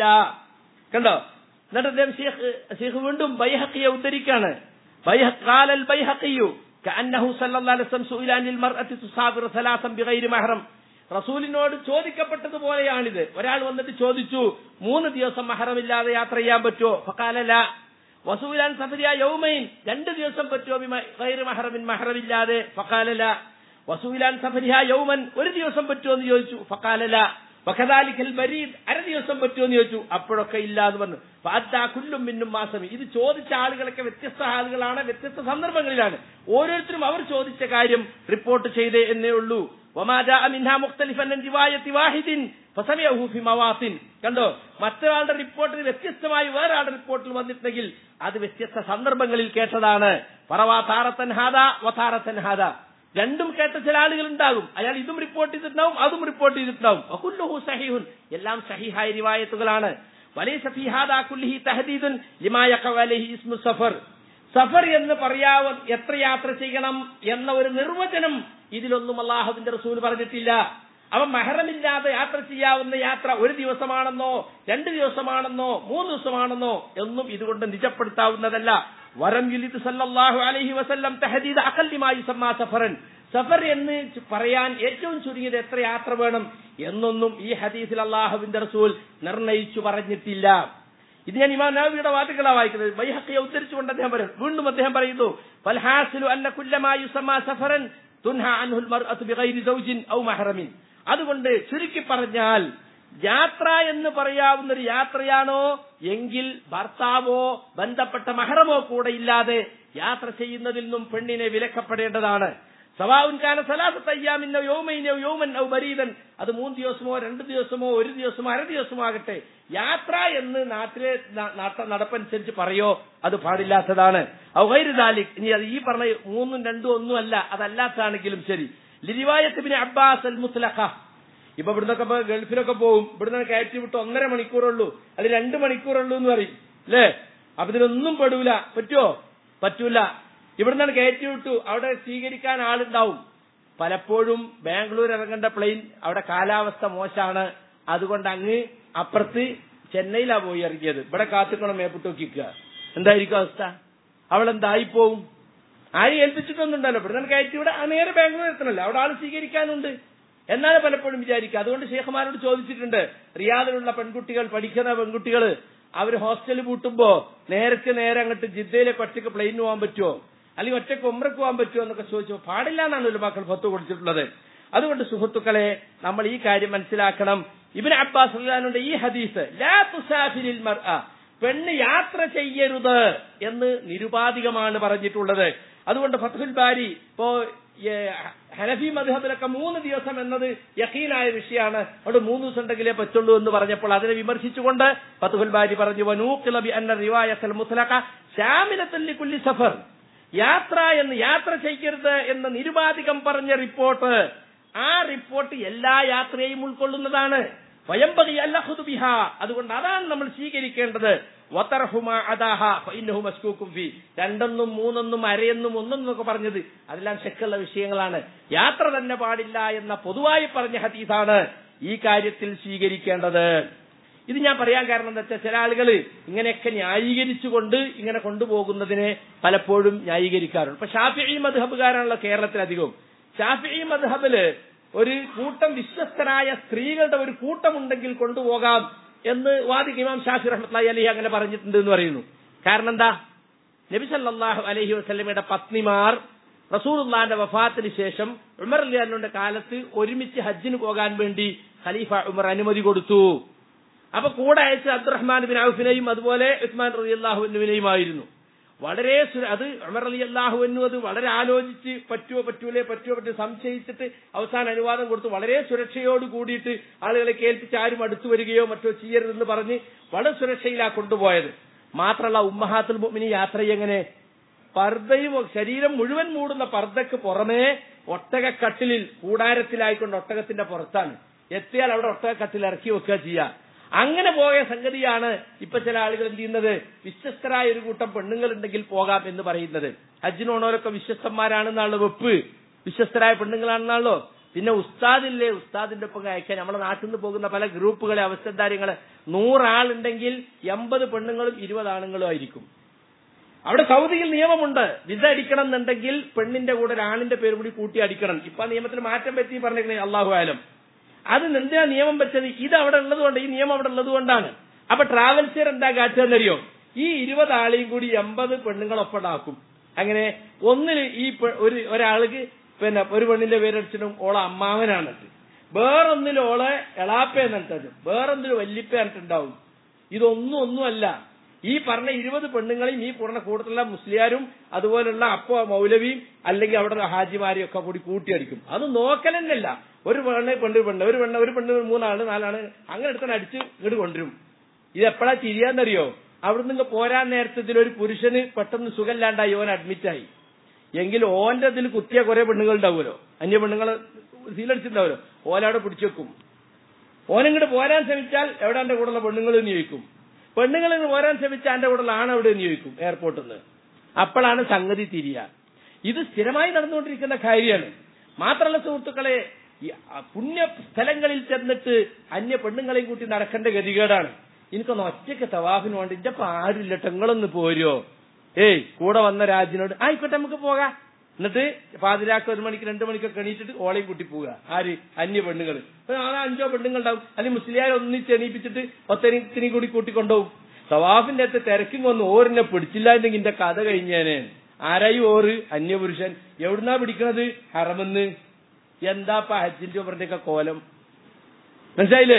കണ്ടോ എന്നിട്ട് അദ്ദേഹം ഷെയ്ഖ് ഷെയ്ഖ് വീണ്ടും ബൈഹക്കിയെ ഉദ്ധരിക്കാണ് ബൈഹ- قال البيهقي كأنه صلى الله عليه وسلم سئل عن المرأة تسافر ثلاثا بغير محرم റസൂലിനോട് ചോദിക്കപ്പെട്ടതുപോലെയാണിത് ഒരാൾ വന്നിട്ട് ചോദിച്ചു മൂന്ന് ദിവസം മഹറമില്ലാതെ യാത്ര ചെയ്യാൻ പറ്റുമോ ഫക്കാലല വസൂലാൻ സഫരിയ യൗമൈൻ രണ്ട് ദിവസം പറ്റുമോ ബിമ- ഗൈറ് മഹറമിൻ മഹറമില്ലാതെ ഫക്കാലല വസൂലാൻ സഫരിയ യൗമൻ ഒരു ദിവസം പറ്റുമോ എന്ന് ചോദിച്ചു ഫക്കാലല വഖദാലിക്കൽ ബരീദ് അര ദിവസം പറ്റുമോ എന്ന് ചോദിച്ചു അപ്പോഴൊക്കെ ഇല്ല എന്ന് പറഞ്ഞു ഫഅദ്ദാ കുല്ലും മിന്നും മാസമി ഇത് ചോദിച്ച ആളുകളൊക്കെ വ്യത്യസ്ത ആളുകളാണ് വ്യത്യസ്ത സന്ദർഭങ്ങളിലാണ് ഓരോരുത്തരും അവർ ചോദിച്ച കാര്യം റിപ്പോർട്ട് ചെയ്തേ എന്നേ ഉള്ളൂ وما جاء منها مختلفا عن رواية واحد فسمعه في مواطن കണ്ടോ മറ്റൊരാളുടെ റിപ്പോർട്ടിൽ വ്യത്യസ്തമായി വേറെ ആളുടെ റിപ്പോർട്ടിൽ വന്നിട്ടുണ്ടെങ്കിൽ അത് വ്യത്യസ്ത സന്ദർഭങ്ങളിൽ കേട്ടതാണ് പറവാ താറത്തൻ ഹാദ വതാറത്തൻ ഹാദ രണ്ടും കേട്ട ചില ആളുകൾ ഉണ്ടാകും അയാൾ ഇതും റിപ്പോർട്ട് ചെയ്തിട്ടുണ്ടാവും അതും റിപ്പോർട്ട് ചെയ്തിട്ടുണ്ടാവും വകുല്ലുഹു സഹീഹുൻ എല്ലാം സഹിഹായ റിവായത്തുകളാണ് വലൈസ ഫീ ഹാദാ കുല്ലിഹി തഹദീദുൻ ലിമാ യഖഉ അലൈഹി ഇസ്മു സഫർ സഫർ എന്ന് പറയാവ എത്ര യാത്ര ചെയ്യണം എന്ന ഒരു നിർവചനം ഇതിലൊന്നും അള്ളാഹുവിന്റെ റസൂൽ പറഞ്ഞിട്ടില്ല അവൻ മഹറമില്ലാതെ യാത്ര ചെയ്യാവുന്ന യാത്ര ഒരു ദിവസമാണെന്നോ രണ്ട് ദിവസമാണെന്നോ മൂന്ന് ദിവസമാണെന്നോ എന്നും ഇതുകൊണ്ട് നിജപ്പെടുത്താവുന്നതല്ല വരം യുലിത് സല്ലല്ലാഹു അലൈഹി വസല്ലം തഹദീദ് അഖല്ലിമായി സമ്മാ സഫറൻ സഫർ എന്ന് ചു- പറയാൻ ഏറ്റവും ചുരുങ്ങിയത് എത്ര യാത്ര വേണം എന്നൊന്നും ഈ ഹദീസിൽ അള്ളാഹുവിന്റെ റസൂൽ നിർണയിച്ചു പറഞ്ഞിട്ടില്ല ഇത് ഞാൻ ഇമാം നവവിയുടെ വാക്കുകളാണ് വായിക്കുന്നത് ബൈഹക്കിയെ ഉദ്ധരിച്ചുകൊണ്ട് അദ്ദേഹം പറയും വീണ്ടും അദ്ദേഹം പറയുന്നു ഫൽഹാസിലു അന്ന കുല്ലമായി യുസമ്മാ സഫറൻ തുൻഹ അൻഹുൽ മർഅതു ബിഗൈരി സൗജിൻ ഔ മഹറമിൻ അതുകൊണ്ട് ചുരുക്കി പറഞ്ഞാൽ യാത്ര എന്ന് പറയാവുന്ന ഒരു യാത്രയാണോ എങ്കിൽ ഭർത്താവോ ബന്ധപ്പെട്ട മഹറമോ കൂടെ ഇല്ലാതെ യാത്ര ചെയ്യുന്നതിൽ നിന്നും പെണ്ണിനെ വിലക്കപ്പെടേണ്ടതാണ് സവാവുൻ കാന സലാസത്ത് അയ്യാമിന്നോ യോമൈനോ യോമൻ ഔ ബരീദൻ അത് മൂന്ന് ദിവസമോ രണ്ട് ദിവസമോ ഒരു ദിവസമോ അര ദിവസമോ ആകട്ടെ യാത്ര എന്ന് നാട്ടിലെ ന- നാട്ട- നടപ്പനുസരിച്ച് പറയോ അത് പാടില്ലാത്തതാണ് ഔഹൈരുദാലിക് ഇനി അത് ഈ പറഞ്ഞ മൂന്നും രണ്ടും ഒന്നും അല്ല അതല്ലാത്തതാണെങ്കിലും ശരി ലിരിവായത്തിന് അബ്ബാസ് അൽ മുസ്ലഖ ഇപ്പൊ ഇവിടുന്നൊക്കെ ഇപ്പൊ ഗൾഫിലൊക്കെ പോകും ഇവിടുന്ന് കയറ്റി വിട്ട് ഒന്നര മണിക്കൂറുള്ളൂ അത് രണ്ട് മണിക്കൂറുള്ളൂ എന്ന് പറയും അല്ലേ അപ്പൊ ഇതിനൊന്നും പെടൂല പറ്റുമോ പറ്റൂല ഇവിടുന്നാണ് കയറ്റി വിട്ടു അവിടെ സ്വീകരിക്കാൻ ആളുണ്ടാവും പലപ്പോഴും ബാംഗ്ലൂർ ഇറങ്ങേണ്ട പ്ലെയിൻ അവിടെ കാലാവസ്ഥ മോശമാണ് അതുകൊണ്ട് അങ്ങ് അപ്പുറത്ത് ചെന്നൈയിലാ പോയി ഇറങ്ങിയത് ഇവിടെ കാത്തുക്കണം മേപ്പിട്ട് നോക്കിക്കുക എന്തായിരിക്കും അവസ്ഥ അവളെന്തായി പോവും ആരും ഏൽപ്പിച്ചിട്ടൊന്നുണ്ടല്ലോ ഇവിടെ നിന്ന് കയറ്റി ഇവിടെ ആ നേരെ ബാംഗ്ലൂർ എത്തണല്ലോ അവിടെ ആൾ സ്വീകരിക്കാനുണ്ട് എന്നാണ് പലപ്പോഴും വിചാരിക്കുക അതുകൊണ്ട് ഷേഖുമാരോട് ചോദിച്ചിട്ടുണ്ട് റിയാദിലുള്ള പെൺകുട്ടികൾ പഠിക്കുന്ന പെൺകുട്ടികൾ അവർ ഹോസ്റ്റൽ പൂട്ടുമ്പോ നേരത്തെ നേരെ അങ്ങോട്ട് ജിദ്ദയിലേക്ക് ഒറ്റയ്ക്ക് പ്ലെയിൻ പോകാൻ പറ്റുമോ അല്ലെങ്കിൽ ഒറ്റയ്ക്ക് ഉമ്രക്ക് പോകാൻ പറ്റുമോ എന്നൊക്കെ ചോദിച്ചു പാടില്ല എന്നാണ് ഒരു മക്കൾ ഫത്ത് കൊടുത്തിട്ടുള്ളത് അതുകൊണ്ട് സുഹൃത്തുക്കളെ നമ്മൾ ഈ കാര്യം മനസ്സിലാക്കണം ഇബിൻ അബ്ബാസ് റളിയല്ലാഹുവിന്റെ ഈ ഹദീസ് ലാ തുസാഫിരിൽ മർഅ പെണ്ണ് യാത്ര ചെയ്യരുത് എന്ന് നിരുപാധികമാണ് പറഞ്ഞിട്ടുള്ളത് അതുകൊണ്ട് ഫത്തുൽ ബാരി ഇപ്പോ ഏ, ഹനഫി മധുഹബിലൊക്കെ മൂന്ന് ദിവസം എന്നത് യഖീനായ വിഷയമാണ് അവിടെ മൂന്ന് ദിവസം ഉണ്ടെങ്കിലേ പറ്റുള്ളൂ എന്ന് പറഞ്ഞപ്പോൾ അതിനെ വിമർശിച്ചുകൊണ്ട് ഫത്തുൽ ബാരി പറഞ്ഞു വനൂഖില ബി അന്ന റിവായത്തൽ മുസ്ലഖ ശാമിലത്തുൽ ലികുല്ലി സഫർ യാത്ര എന്ന് യാത്ര ചെയ്യരുത് എന്ന് നിരുപാധികം പറഞ്ഞ റിപ്പോർട്ട് ആ റിപ്പോർട്ട് എല്ലാ യാത്രയെയും ഉൾക്കൊള്ളുന്നതാണ് വയമ്പതി അല്ലഹുദ് ബിഹ അതുകൊണ്ട് അതാണ് നമ്മൾ സ്വീകരിക്കേണ്ടത് വതർഹുമ അദാഹ ഫഇന്നഹു മസ്കൂക്കും ഫി രണ്ടെന്നും മൂന്നെന്നും അരയെന്നും ഒന്നെന്നും ഒക്കെ പറഞ്ഞത് അതെല്ലാം ശക്കുള്ള വിഷയങ്ങളാണ് യാത്ര തന്നെ പാടില്ല എന്ന പൊതുവായി പറഞ്ഞ ഹദീസാണ് ഈ കാര്യത്തിൽ സ്വീകരിക്കേണ്ടത് ഇത് ഞാൻ പറയാൻ കാരണം എന്താ വെച്ചാൽ ചില ആളുകൾ ഇങ്ങനെയൊക്കെ ന്യായീകരിച്ചുകൊണ്ട് ഇങ്ങനെ കൊണ്ടുപോകുന്നതിനെ പലപ്പോഴും ന്യായീകരിക്കാറുണ്ട് ഇപ്പൊ ഷാഫി മധുഹബുകാരാണല്ലോ കേരളത്തിലധികവും ഷാഫി മധുഹബില് ഒരു കൂട്ടം വിശ്വസ്തരായ സ്ത്രീകളുടെ ഒരു കൂട്ടമുണ്ടെങ്കിൽ കൊണ്ടുപോകാം എന്ന് വാദിക്ക് ഇമാം ഷാഫി റഹ്മത്ലായി അലഹി അങ്ങനെ പറഞ്ഞിട്ടുണ്ട് എന്ന് പറയുന്നു കാരണം എന്താ നബി സല്ലല്ലാഹു അലൈഹി വസല്ലമയുടെ പത്നിമാർ റസൂലുള്ളാന്റെ വഫാത്തിന് ശേഷം ഉമർ അലിയുടെ കാലത്ത് ഒരുമിച്ച് ഹജ്ജിന് പോകാൻ വേണ്ടി ഖലീഫ ഉമർ അനുമതി കൊടുത്തു അപ്പൊ കൂടെ അയച്ച അബ്ദുറഹ്മാൻ ബിൻ ഔഫിനെയും അതുപോലെ ഉസ്മാൻ റലി അള്ളാഹുവിനുവിനെയുമായിരുന്നു വളരെ സുര- അത് ഉമർ അലി അള്ളാഹുവിനു അത് വളരെ ആലോചിച്ച് പറ്റുമോ പറ്റൂലേ പറ്റുമോ പറ്റുമോ സംശയിച്ചിട്ട് അവസാന അനുവാദം കൊടുത്തു വളരെ സുരക്ഷയോട് കൂടിയിട്ട് ആളുകളെ കേൾപ്പിച്ച് ആരും അടുത്തു വരികയോ മറ്റോ ചെയ്യരുതെന്ന് പറഞ്ഞ് വളരെ സുരക്ഷയിലാ കൊണ്ടുപോയത് മാത്രമല്ല ഉമ്മഹാത്തുൽ മുഅ്മിനി യാത്ര എങ്ങനെ പർദ്ദയും ശരീരം മുഴുവൻ മൂടുന്ന പർദ്ദക്ക് പുറമേ ഒട്ടകക്കട്ടിലിൽ കൂടാരത്തിലായിക്കൊണ്ട് ഒട്ടകത്തിന്റെ പുറത്താണ് എത്തിയാൽ അവിടെ ഒട്ടകക്കട്ടിൽ ഇറക്കി വെക്കുക ചെയ്യുക അങ്ങനെ പോയ സംഗതിയാണ് ഇപ്പൊ ചില ആളുകൾ എന്ത് ചെയ്യുന്നത് വിശ്വസ്തരായ ഒരു കൂട്ടം പെണ്ണുങ്ങൾ ഉണ്ടെങ്കിൽ പോകാം എന്ന് പറയുന്നത് ഹജ്ജിനോണോരൊക്കെ വിശ്വസ്തന്മാരാണെന്നാണല്ലോ വെപ്പ് വിശ്വസ്തരായ പെണ്ണുങ്ങളാണെന്നാണല്ലോ പിന്നെ ഉസ്താദില്ലേ ഉസ്താദിന്റെ ഒപ്പം അയക്കാൻ നമ്മുടെ നാട്ടിൽ നിന്ന് പോകുന്ന പല ഗ്രൂപ്പുകളെ അവസ്ഥകാര്യങ്ങള് നൂറാളുണ്ടെങ്കിൽ എൺപത് പെണ്ണുങ്ങളും ഇരുപത് ആണുങ്ങളും ആയിരിക്കും അവിടെ സൗദിയിൽ നിയമമുണ്ട് വിസ അടിക്കണം എന്നുണ്ടെങ്കിൽ പെണ്ണിന്റെ കൂടെ ഒരാണിന്റെ പേര് കൂടി കൂട്ടി അടിക്കണം ഇപ്പൊ ആ നിയമത്തിൽ മാറ്റം പറ്റി പറഞ്ഞിരിക്കുന്നത് അള്ളാഹു ആലം അത് എന്തിനാ നിയമം വെച്ചത് ഇത് അവിടെ ഉള്ളത് കൊണ്ട് ഈ നിയമം അവിടെ ഉള്ളത് കൊണ്ടാണ് അപ്പൊ ട്രാവൽസിയർ എന്താ കാറ്റുന്നറിയോ ഈ ഇരുപത് ആളെയും കൂടി എൺപത് പെണ്ണുങ്ങളൊപ്പണ്ടാക്കും അങ്ങനെ ഒന്നിന് ഈ പെ- ഒരു ഒരാൾക്ക് പിന്നെ ഒരു പെണ്ണിന്റെ പേരടിച്ചിട്ടും ഓളെ അമ്മാവനാണിട്ട് വേറൊന്നിൽ ഓളെ എളാപ്പ എന്നിട്ടത് വേറൊന്നിൽ വല്ലിപ്പ എന്നിട്ടുണ്ടാവും ഇതൊന്നും ഒന്നുമല്ല ഈ പറഞ്ഞ ഇരുപത് പെണ്ണുങ്ങളെയും ഈ പറഞ്ഞ കൂട്ടത്തിലുള്ള മുസ്ലിയാരും അതുപോലുള്ള അപ്പോ മൗലവിയും അല്ലെങ്കിൽ അവിടെ ഹാജിമാരെയും ഒക്കെ കൂടി കൂട്ടിയടിക്കും അത് നോക്കലെന്നല്ല ഒരു പെണ്ണ് പെണ്ണ് പെണ്ണ് ഒരു പെണ്ണ് ഒരു പെണ്ണ് മൂന്നാള് നാലാണ് അങ്ങനെ എടുത്താണ് അടിച്ച് ഇങ്ങോട്ട് കൊണ്ടുവരും ഇത് എപ്പോഴാ തിരിയാന്നറിയോ അവിടുന്ന് ഇങ്ങ് പോരാൻ നേരത്തെ ഒരു പുരുഷന് പെട്ടെന്ന് സുഖമില്ലാണ്ടായി ഓൻ അഡ്മിറ്റായി എങ്കിൽ ഓന്റെ അതിൽ കുത്തിയ കുറെ പെണ്ണുങ്ങൾ ഉണ്ടാവുമല്ലോ അന്യ പെണ്ണുങ്ങൾ സീലടിച്ചിട്ടുണ്ടാവുമല്ലോ ഓലവിടെ പിടിച്ചു വെക്കും ഓനിങ്ങോട്ട് പോരാൻ ശ്രമിച്ചാൽ എവിടെ എന്റെ കൂടെയുള്ള പെണ്ണുങ്ങൾ എന്ന് ചോദിക്കും പെണ്ണുങ്ങൾ ഇങ്ങ് പോരാൻ ശ്രമിച്ചാൽ എന്റെ കൂടെയുള്ള ആണ് എവിടെ എന്ന് ചോദിക്കും എയർപോർട്ടിൽ നിന്ന് അപ്പോഴാണ് സംഗതി തിരിയ ഇത് സ്ഥിരമായി നടന്നുകൊണ്ടിരിക്കുന്ന കാര്യമാണ് മാത്രമല്ല സുഹൃത്തുക്കളെ ഈ പുണ്യ സ്ഥലങ്ങളിൽ ചെന്നിട്ട് അന്യ പെണ്ണുങ്ങളെയും കൂട്ടി നടക്കേണ്ട ഗതികേടാണ് എനിക്കൊന്ന് ഒറ്റയ്ക്ക് തവാഫിന് വേണ്ടി ഇന്റെ ആരുമില്ല നിങ്ങളൊന്ന് പോരോ ഏയ് കൂടെ വന്ന രാജിനോട് ആയിക്കോട്ടെ നമുക്ക് പോകാം എന്നിട്ട് പാതിരാക്ക് ഒരു മണിക്ക് രണ്ടു മണിക്കൊക്കെ എണീറ്റിട്ട് ഓളയും കൂട്ടി പോവുക ആര് അന്യ പെണ്ണുങ്ങൾ ആ അഞ്ചോ പെണ്ണുങ്ങളുണ്ടാവും അല്ലെങ്കിൽ മുസ്ലിയാരെ ഒന്നിച്ച് എണീപ്പിച്ചിട്ട് ഒത്തനിത്തിനും കൂടി കൂട്ടിക്കൊണ്ടുപോകും തവാഫിന്റെ അടുത്ത് തിരക്കും വന്ന് ഓറിനെ പിടിച്ചില്ല എന്നെങ്കിൽ ഇന്റെ കഥ കഴിഞ്ഞേനെ ആരായി ഓറ് അന്യപുരുഷൻ എവിടുന്നാ പിടിക്കണത് ഹറമെന്ന് എന്താപ്പ ഹജ്ജിന്റെ ഒക്കെ കോലം മനസ്സിലായില്ലേ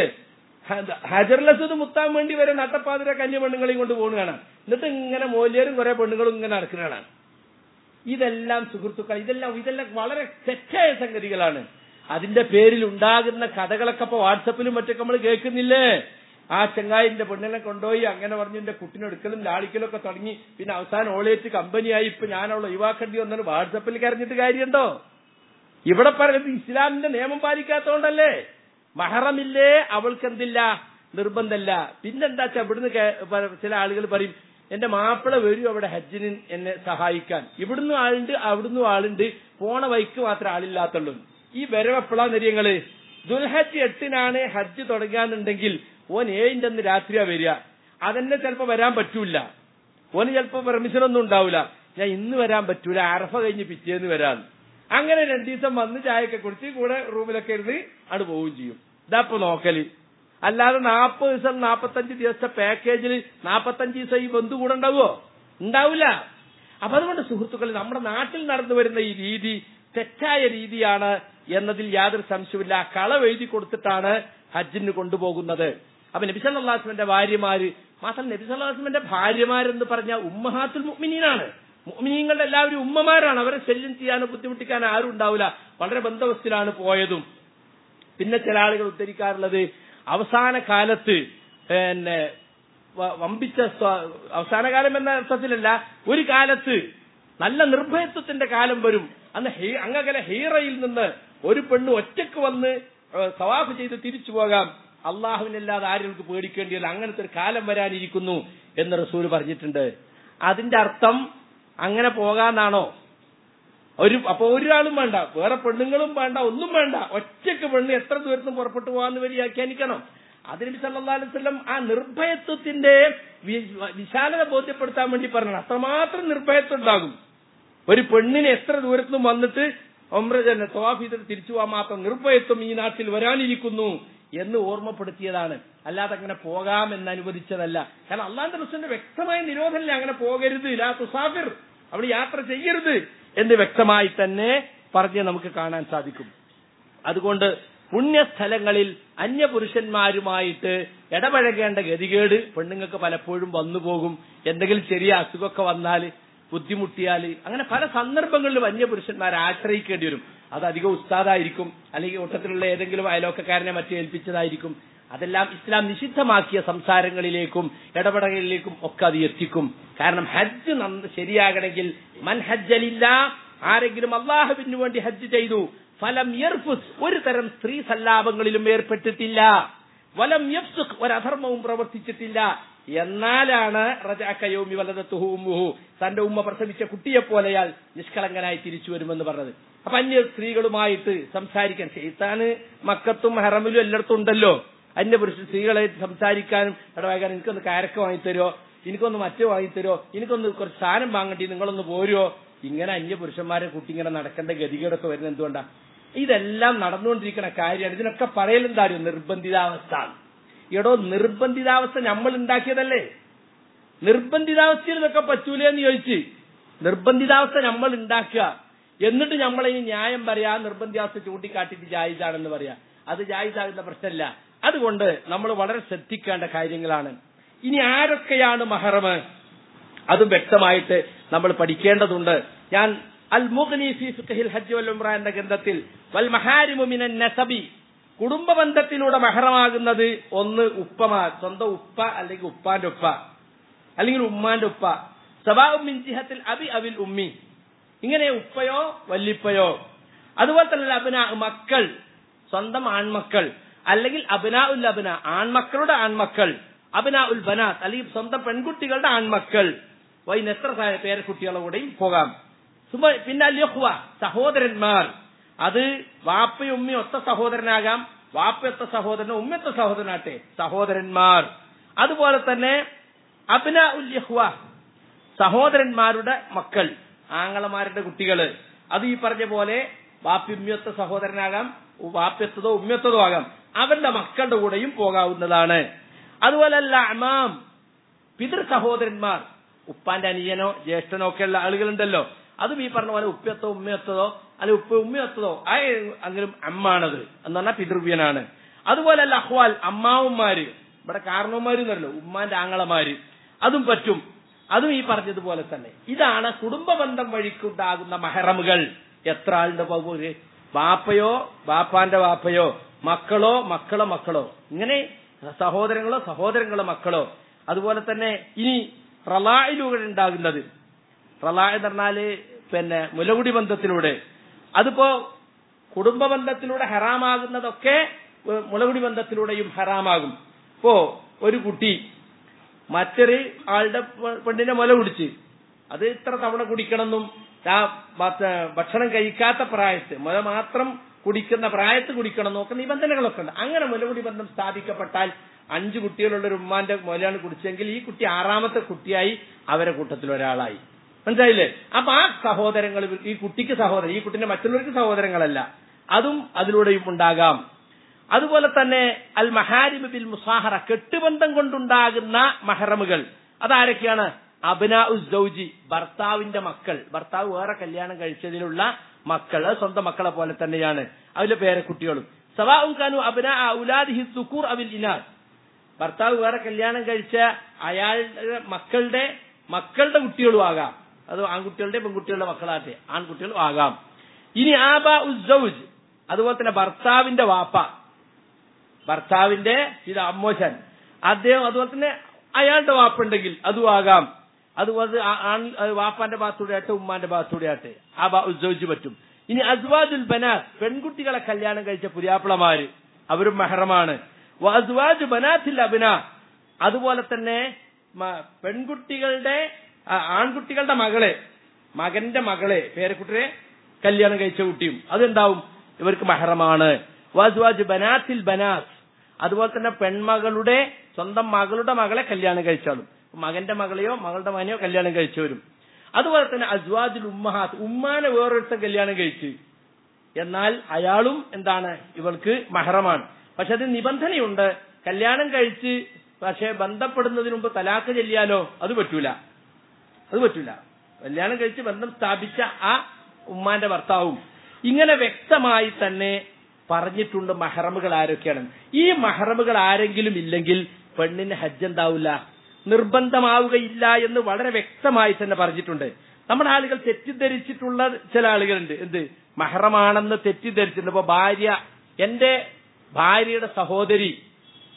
ഹജർലസത് മുത്താൻ വേണ്ടി വരെ നട്ടപ്പാതിര കന്യ പെണ്ണുങ്ങളെയും കൊണ്ട് പോകുന്നതാണ് എന്നിട്ട് ഇങ്ങനെ മൂല്യരും കുറെ പെണ്ണുങ്ങളും ഇങ്ങനെ നടക്കുന്നതാണ് ഇതെല്ലാം സുഹൃത്തുക്കൾ ഇതെല്ലാം ഇതെല്ലാം വളരെ തെറ്റായ സംഗതികളാണ് അതിന്റെ പേരിൽ ഉണ്ടാകുന്ന കഥകളൊക്കെ ഇപ്പൊ വാട്സപ്പിലും മറ്റൊക്കെ നമ്മൾ കേൾക്കുന്നില്ലേ ആ ചെങ്ങായിന്റെ പെണ്ണിനെ കൊണ്ടുപോയി അങ്ങനെ പറഞ്ഞു എന്റെ കുട്ടിനെടുക്കലും ലാളിക്കലും ഒക്കെ തുടങ്ങി പിന്നെ അവസാനം ഓളേറ്റ് കമ്പനിയായി ഇപ്പൊ ഞാൻ അവളെ ഒഴിവാക്കേണ്ടി വന്നത് വാട്സപ്പിൽ കരഞ്ഞിട്ട് കാര്യമുണ്ടോ ഇവിടെ പറയുന്നത് ഇസ്ലാമിന്റെ നിയമം പാലിക്കാത്തോണ്ടല്ലേ മഹറമില്ലേ അവൾക്ക് എന്തില്ല നിർബന്ധമല്ല പിന്നെന്താ വെച്ചാ ഇവിടുന്ന് കേ- പ- ചില ആളുകൾ പറയും എന്റെ മാപ്പിള വരും അവിടെ ഹജ്ജിന് എന്നെ സഹായിക്കാൻ ഇവിടുന്ന് ആളുണ്ട് അവിടുന്ന് ആളുണ്ട് പോണ വൈക്ക് മാത്രമേ ആളില്ലാത്തുള്ളൂ ഈ വരവെപ്പോഴാ നിര്യങ്ങള് ദുൽഹജ്ജ് എട്ടിനാണ് ഹജ്ജ് തുടങ്ങാന്നുണ്ടെങ്കിൽ ഓൻ ഏഴിന്റെ അന്ന് രാത്രിയാ വരിക അതെന്നെ ചിലപ്പോ വരാൻ പറ്റൂല ഓന് ചിലപ്പോ പെർമിഷൻ ഒന്നും ഉണ്ടാവില്ല ഞാൻ ഇന്ന് വരാൻ പറ്റൂല അറഫ കഴിഞ്ഞ് പിറ്റേന്ന് വരാൻ അങ്ങനെ രണ്ടു ദിവസം വന്ന് ചായയൊക്കെ കുടിച്ച് കൂടെ റൂമിലൊക്കെ ഇരുന്ന് അവിടെ പോവുകയും ചെയ്യും ഇതാപ്പൊ നോക്കല് അല്ലാതെ നാൽപ്പത് ദിവസം നാൽപ്പത്തഞ്ച് ദിവസത്തെ പാക്കേജിൽ നാൽപ്പത്തഞ്ച് ദിവസം ഈ ബന്ധു കൂടെ ഉണ്ടാവുമോ ഉണ്ടാവില്ല അപ്പൊ അതുകൊണ്ട് സുഹൃത്തുക്കൾ നമ്മുടെ നാട്ടിൽ നടന്നു വരുന്ന ഈ രീതി തെറ്റായ രീതിയാണ് എന്നതിൽ യാതൊരു സംശയമില്ല കളവ് എഴുതി കൊടുത്തിട്ടാണ് ഹജ്ജിന് കൊണ്ടുപോകുന്നത് അപ്പൊ നബി സല്ലാസ്മന്റെ ഭാര്യമാര് മാത്രം നബി സല്ലാസ്മന്റെ ഭാര്യമാരെന്ന് പറഞ്ഞ ഉമ്മഹാത്തുൽ മുഅ്മിനീനാണ് മുഅ്മിനീങ്ങളുടെ എല്ലാവരും ഉമ്മമാരാണ് അവരെ ശല്യം ചെയ്യാനോ ബുദ്ധിമുട്ടിക്കാനോ ആരും ഉണ്ടാവില്ല വളരെ ബന്ധവസ്ഥയിലാണ് പോയതും പിന്നെ ചില ആളുകൾ ഉദ്ധരിക്കാറുള്ളത് അവസാന കാലത്ത് പിന്നെ വ- വമ്പിച്ച സ്വ- അവസാന കാലം എന്ന അർത്ഥത്തിലല്ല ഒരു കാലത്ത് നല്ല നിർഭയത്വത്തിന്റെ കാലം വരും അന്ന് ഹെ- അങ്ങകലെ ഹീറയിൽ നിന്ന് ഒരു പെണ്ണ് ഒറ്റക്ക് വന്ന് ഏഹ്, സവാഫ് ചെയ്ത് തിരിച്ചു പോകാം അള്ളാഹുവിനല്ലാതെ ആരും പേടിക്കേണ്ടിയല്ല അങ്ങനത്തെ ഒരു കാലം വരാനിരിക്കുന്നു എന്ന് റസൂൽ പറഞ്ഞിട്ടുണ്ട് അതിന്റെ അർത്ഥം അങ്ങനെ പോകാന്നാണോ ഒരു അപ്പൊ ഒരാളും വേണ്ട വേറെ പെണ്ണുങ്ങളും വേണ്ട ഒന്നും വേണ്ട ഒറ്റയ്ക്ക് പെണ്ണ് എത്ര ദൂരത്തും പുറപ്പെട്ടു പോകാന്ന് വരി വ്യാഖ്യാനിക്കണം അതിനബി സല്ലല്ലാഹു അലൈഹി വസല്ലം ആ നിർഭയത്വത്തിന്റെ വി- വിശാലത ബോധ്യപ്പെടുത്താൻ വേണ്ടി പറഞ്ഞു അത്രമാത്രം നിർഭയത്വം ഉണ്ടാകും ഒരു പെണ്ണിന് എത്ര ദൂരത്തും വന്നിട്ട് ഒമ്രജന് തവാഫ് ചെയ്തിട്ട് തിരിച്ചു പോകാൻ മാത്രം നിർഭയത്വം ഈ നാട്ടിൽ വരാനിരിക്കുന്നു എന്ന് ഓർമ്മപ്പെടുത്തിയതാണ് അല്ലാതെ അങ്ങനെ പോകാം എന്ന് അനുവദിച്ചതല്ല കാരണം അള്ളാന്റെ റസൂലിന്റെ വ്യക്തമായ നിരോധനല്ലേ അങ്ങനെ പോകരുത് ലാ തുസാഫിർ അവിടെ യാത്ര ചെയ്യരുത് എന്ന് വ്യക്തമായി തന്നെ പറഞ്ഞ് നമുക്ക് കാണാൻ സാധിക്കും അതുകൊണ്ട് പുണ്യസ്ഥലങ്ങളിൽ അന്യപുരുഷന്മാരുമായിട്ട് ഇടപഴകേണ്ട ഗതികേട് പെണ്ണുങ്ങൾക്ക് പലപ്പോഴും വന്നു പോകും എന്തെങ്കിലും ചെറിയ അസുഖമൊക്കെ വന്നാൽ ബുദ്ധിമുട്ടിയാൽ അങ്ങനെ പല സന്ദർഭങ്ങളിലും അന്യപുരുഷന്മാരെ ആശ്രയിക്കേണ്ടി വരും അത് അധികം ഉസ്താദായിരിക്കും അല്ലെങ്കിൽ കൂട്ടത്തിലുള്ള ഏതെങ്കിലും അയലോക്കക്കാരനെ മറ്റേ ഏൽപ്പിച്ചതായിരിക്കും അതെല്ലാം ഇസ്ലാം നിഷിദ്ധമാക്കിയ സംസാരങ്ങളിലേക്കും ഇടപെടലുകളിലേക്കും ഒക്കെ അത് എത്തിക്കും കാരണം ഹജ്ജ് നന്ന ശരിയാകണമെങ്കിൽ മൻ ഹജ്ജലില്ല ആരെങ്കിലും അള്ളാഹുവിന് വേണ്ടി ഹജ്ജ് ചെയ്തു ഫലം യർഫുസ് ഒരു തരം സ്ത്രീ സല്ലാപങ്ങളിലും ഏർപ്പെട്ടിട്ടില്ല വലം യഫ്സുഖ് ഒരധർമ്മവും പ്രവർത്തിച്ചിട്ടില്ല എന്നാലാണ് റജാക്കയോമി വലതത്തുഹു ഉമ്മുഹു തന്റെ ഉമ്മ പ്രസവിച്ച കുട്ടിയെ പോലെയാൽ നിഷ്കളങ്കനായി തിരിച്ചു വരുമെന്ന് പറഞ്ഞത് അപ്പൊ അന്യ സ്ത്രീകളുമായിട്ട് സംസാരിക്കാൻ ചെയ്താന് മക്കത്തും ഹറമിലും എല്ലായിടത്തും ഉണ്ടല്ലോ അന്യപുരുഷ സ്ത്രീകളെ സംസാരിക്കാനും ഇടവാകാൻ എനിക്കൊന്ന് കാരക്ക വാങ്ങിത്തരോ എനിക്കൊന്ന് മറ്റു വാങ്ങിത്തരോ എനിക്കൊന്ന് കുറച്ച് സാധനം വാങ്ങണ്ടി നിങ്ങളൊന്ന് പോരുമോ ഇങ്ങനെ അന്യപുരുഷന്മാരെ കുട്ടി ഇങ്ങനെ നടക്കേണ്ട ഗതികേടൊക്കെ വരുന്നത് എന്തുകൊണ്ടാ ഇതെല്ലാം നടന്നുകൊണ്ടിരിക്കുന്ന കാര്യമാണ് ഇതിനൊക്കെ പറയലെന്താ നിർബന്ധിതാവസ്ഥ എടോ നിർബന്ധിതാവസ്ഥ നമ്മൾ ഉണ്ടാക്കിയതല്ലേ നിർബന്ധിതാവസ്ഥയിൽ ഇതൊക്കെ പറ്റൂലേ എന്ന് ചോദിച്ച് നിർബന്ധിതാവസ്ഥ നമ്മൾ ഉണ്ടാക്കുക എന്നിട്ട് നമ്മൾ ഇനി ന്യായം പറയാ നിർബന്ധിതാവസ്ഥ ചൂണ്ടിക്കാട്ടിട്ട് ജായിസാണെന്ന് പറയാ അത് ജായിസാകുന്ന പ്രശ്നമല്ല അതുകൊണ്ട് നമ്മൾ വളരെ ശ്രദ്ധിക്കേണ്ട കാര്യങ്ങളാണ് ഇനി ആരൊക്കെയാണ് മഹറമ് അതും വ്യക്തമായിട്ട് നമ്മൾ പഠിക്കേണ്ടതുണ്ട് ഞാൻ അൽ മുഗ്നി ഫി ഫിഖ്ഹിൽ ഹജ്ജ് വൽ ഉംറ എന്ന ഗ്രന്ഥത്തിൽ വൽ മഹാരിമു മിനൻ നസബി കുടുംബ ബന്ധത്തിലൂടെ മഹറമാകുന്നത് ഒന്ന് ഉപ്പമാ സ്വന്തം ഉപ്പ അല്ലെങ്കിൽ ഉപ്പാന്റെ ഉപ്പ അല്ലെങ്കിൽ ഉമ്മാന്റെ ഉപ്പ സബാഉം മിൻ ജിഹത്തിൽ അബി അവിൽ ഉമ്മി ഇങ്ങനെ ഉപ്പയോ വല്ലിപ്പയോ അതുപോലെ തന്നെ അബിന മക്കൾ സ്വന്തം ആൺമക്കൾ അല്ലെങ്കിൽ അബിന ഉൽ അബിന ആൺമക്കളുടെ ആൺമക്കൾ അബിന ഉൽ ബനാത്ത് അല്ലെങ്കിൽ സ്വന്തം പെൺകുട്ടികളുടെ ആൺമക്കൾ വൈന് എത്ര പേരക്കുട്ടികളുടെ കൂടെയും പോകാം സുമ- പിന്നെ അല്യഹ്വ സഹോദരന്മാർ അത് വാപ്പയും ഉമ്മയും ഒത്ത സഹോദരനാകാം വാപ്പയൊത്ത സഹോദരനോ ഉമ്മയൊത്ത സഹോദരനാട്ടെ സഹോദരന്മാർ അതുപോലെ തന്നെ അബ്ന ഉല്യഹ്വ സഹോദരന്മാരുടെ മക്കൾ ആങ്ങളമാരുടെ കുട്ടികള് അത് ഈ പറഞ്ഞ പോലെ വാപ്പി ഉമ്മയൊത്ത സഹോദരനാകാം വാപ്യത്തതോ ഉമ്മയൊത്തതോ ആകാം അവരുടെ മക്കളുടെ കൂടെയും പോകാവുന്നതാണ് അതുപോലല്ല അമാം പിതൃ സഹോദരന്മാർ ഉപ്പാന്റെ അനിയനോ ജ്യേഷ്ഠനോ ഒക്കെ ഉള്ള ആളുകളുണ്ടല്ലോ അതും ഈ പറഞ്ഞ പോലെ ഉപ്പയത്തോ ഉമ്മയത്തതോ അല്ലെ ഉപ്പ ഉമ്മയത്തതോ ആ അങ്ങനെ അമ്മാണത് എന്ന് പറഞ്ഞാൽ പിതൃവ്യനാണ് അതുപോലെ അല്ല അഹ്വാൽ അമ്മാവന്മാര് ഇവിടെ കാരണവന്മാര് എന്നല്ലോ ഉമ്മാന്റെ ആങ്ങളമാര് അതും പറ്റും അതും ഈ പറഞ്ഞതുപോലെ തന്നെ ഇതാണ് കുടുംബ ബന്ധം വഴിക്കുണ്ടാകുന്ന മഹറമുകൾ എത്ര ആളുടെ പൗര് ബാപ്പയോ ബാപ്പാന്റെ ബാപ്പയോ മക്കളോ മക്കളോ മക്കളോ ഇങ്ങനെ സഹോദരങ്ങളോ സഹോദരങ്ങളോ മക്കളോ അതുപോലെ തന്നെ ഇനി പ്രളായിലൂടെ ഉണ്ടാകുന്നത് പ്രളായ എന്ന് പറഞ്ഞാല് പിന്നെ മുലകുടി ബന്ധത്തിലൂടെ അതിപ്പോ കുടുംബ ബന്ധത്തിലൂടെ ഹറാമാകുന്നതൊക്കെ ഏഹ്, മുലകുടി ബന്ധത്തിലൂടെയും ഹറാമാകും ഇപ്പോ ഒരു കുട്ടി മറ്റൊരു ആളുടെ പെ- പെണ്ണിനെ മുല കുടിച്ച് അത് ഇത്ര തവണ കുടിക്കണമെന്നും ആ ഭ- ഭക്ഷണം കഴിക്കാത്ത പ്രായത്ത് മുല മാത്രം കുടിക്കുന്ന പ്രായത്ത് കുടിക്കണം എന്നൊക്കെ നിബന്ധനകളൊക്കെ ഉണ്ട് അങ്ങനെ മുലകുടി ബന്ധം സ്ഥാപിക്കപ്പെട്ടാൽ അഞ്ചു കുട്ടികളുള്ള ഒരു ഉമ്മാന്റെ മുലയാണ് കുടിച്ചെങ്കിൽ ഈ കുട്ടി ആറാമത്തെ കുട്ടിയായി അവരെ കൂട്ടത്തിൽ ഒരാളായി മനസ്സിലായില്ലേ അപ്പൊ ആ സഹോദരങ്ങൾ ഈ കുട്ടിക്ക് സഹോദരൻ ഈ കുട്ടിന്റെ മറ്റുള്ളവർക്ക് സഹോദരങ്ങളല്ല അതും അതിലൂടെയും ഉണ്ടാകാം അതുപോലെ തന്നെ അൽ മഹാരിമ് ബിൽ മുസാഹറ കെട്ടുബന്ധം കൊണ്ടുണ്ടാകുന്ന മഹറമുകൾ അതാരൊക്കെയാണ് അബിന ഉസ്ദൌജി ഭർത്താവിന്റെ മക്കൾ ഭർത്താവ് വേറെ കല്യാണം കഴിച്ചതിലുള്ള മക്കൾ അത് സ്വന്തം മക്കളെ പോലെ തന്നെയാണ് അതിലെ പേരക്കുട്ടികളും സവാഉം കാനു അബിന ഉലാദിഹി സുക്കൂർ അവിൽ ഇനാസ് ഭർത്താവ് വേറെ കല്യാണം കഴിച്ച അയാളുടെ മക്കളുടെ മക്കളുടെ കുട്ടികളും ആകാം അത് ആൺകുട്ടികളുടെ പെൺകുട്ടികളുടെ മക്കളാട്ടെ ആൺകുട്ടികളും ആകാം ഇനി ആബ ഉസ്സൗജ് അതുപോലെ തന്നെ ഭർത്താവിന്റെ വാപ്പ ഭർത്താവിന്റെ ഇത് അമ്മോശൻ അദ്ദേഹം അതുപോലെ തന്നെ അയാളുടെ വാപ്പ ഉണ്ടെങ്കിൽ അതും ആകാം അതുപോലെ ആ- ആൺ അത് വാപ്പാന്റെ ഭാഗത്തൂടെ ആട്ടെ ഉമ്മാന്റെ ഭാഗത്തൂടെ ആട്ടെ ആ ബാ ഉസ്സൗജ് പറ്റും ഇനി അസ്വാജുൽ ബനാസ് പെൺകുട്ടികളെ കല്യാണം കഴിച്ച പുതിയാപ്പിളമാര് അവരും മെഹറമാണ് അസ്വാജ് ബനാത്തിൽ അബിന അതുപോലെ തന്നെ മ- പെൺകുട്ടികളുടെ ആ, ആൺകുട്ടികളുടെ മകളെ മകന്റെ മകളെ പേരക്കുട്ടിയെ കല്യാണം കഴിച്ച കുട്ടിയും അതുണ്ടാവും ഇവർക്ക് മഹറമാണ് വാസ്വാജ് ബനാത്തിൽ ബനാസ് അതുപോലെ തന്നെ പെൺമകളുടെ സ്വന്തം മകളുടെ മകളെ കല്യാണം കഴിച്ചാലും മകന്റെ മകളെയോ മകളുടെ മകനെയോ കല്യാണം കഴിച്ചവരും അതുപോലെ തന്നെ അസ്വാജുൽ ഉമ്മഹാത്ത് ഉമ്മാനെ വേറൊരുത്തൻ കല്യാണം കഴിച്ച് എന്നാൽ അയാളും എന്താണ് ഇവൾക്ക് മഹറമാണ് പക്ഷെ അത് നിബന്ധനയുണ്ട് കല്യാണം കഴിച്ച് പക്ഷെ ബന്ധപ്പെടുന്നതിന് മുമ്പ് തലാക്ക് ചെല്ലിയാലോ അത് പറ്റൂല അത് പറ്റൂല കല്യാണം കഴിച്ച് ബന്ധം സ്ഥാപിച്ച ആ ഉമ്മാന്റെ ഭർത്താവും ഇങ്ങനെ വ്യക്തമായി തന്നെ പറഞ്ഞിട്ടുണ്ട് മഹറമുകൾ ആരൊക്കെയാണ് ഈ മഹറമുകൾ ആരെങ്കിലും ഇല്ലെങ്കിൽ പെണ്ണിന് ഹജ്ജ് എന്താവില്ല നിർബന്ധമാവുകയില്ല എന്ന് വളരെ വ്യക്തമായി തന്നെ പറഞ്ഞിട്ടുണ്ട് നമ്മുടെ ആളുകൾ തെറ്റിദ്ധരിച്ചിട്ടുള്ള ചില ആളുകളുണ്ട് എന്ത് മഹറമാണെന്ന് തെറ്റിദ്ധരിച്ചിട്ടുണ്ട് ഇപ്പൊ ഭാര്യ എന്റെ ഭാര്യയുടെ സഹോദരി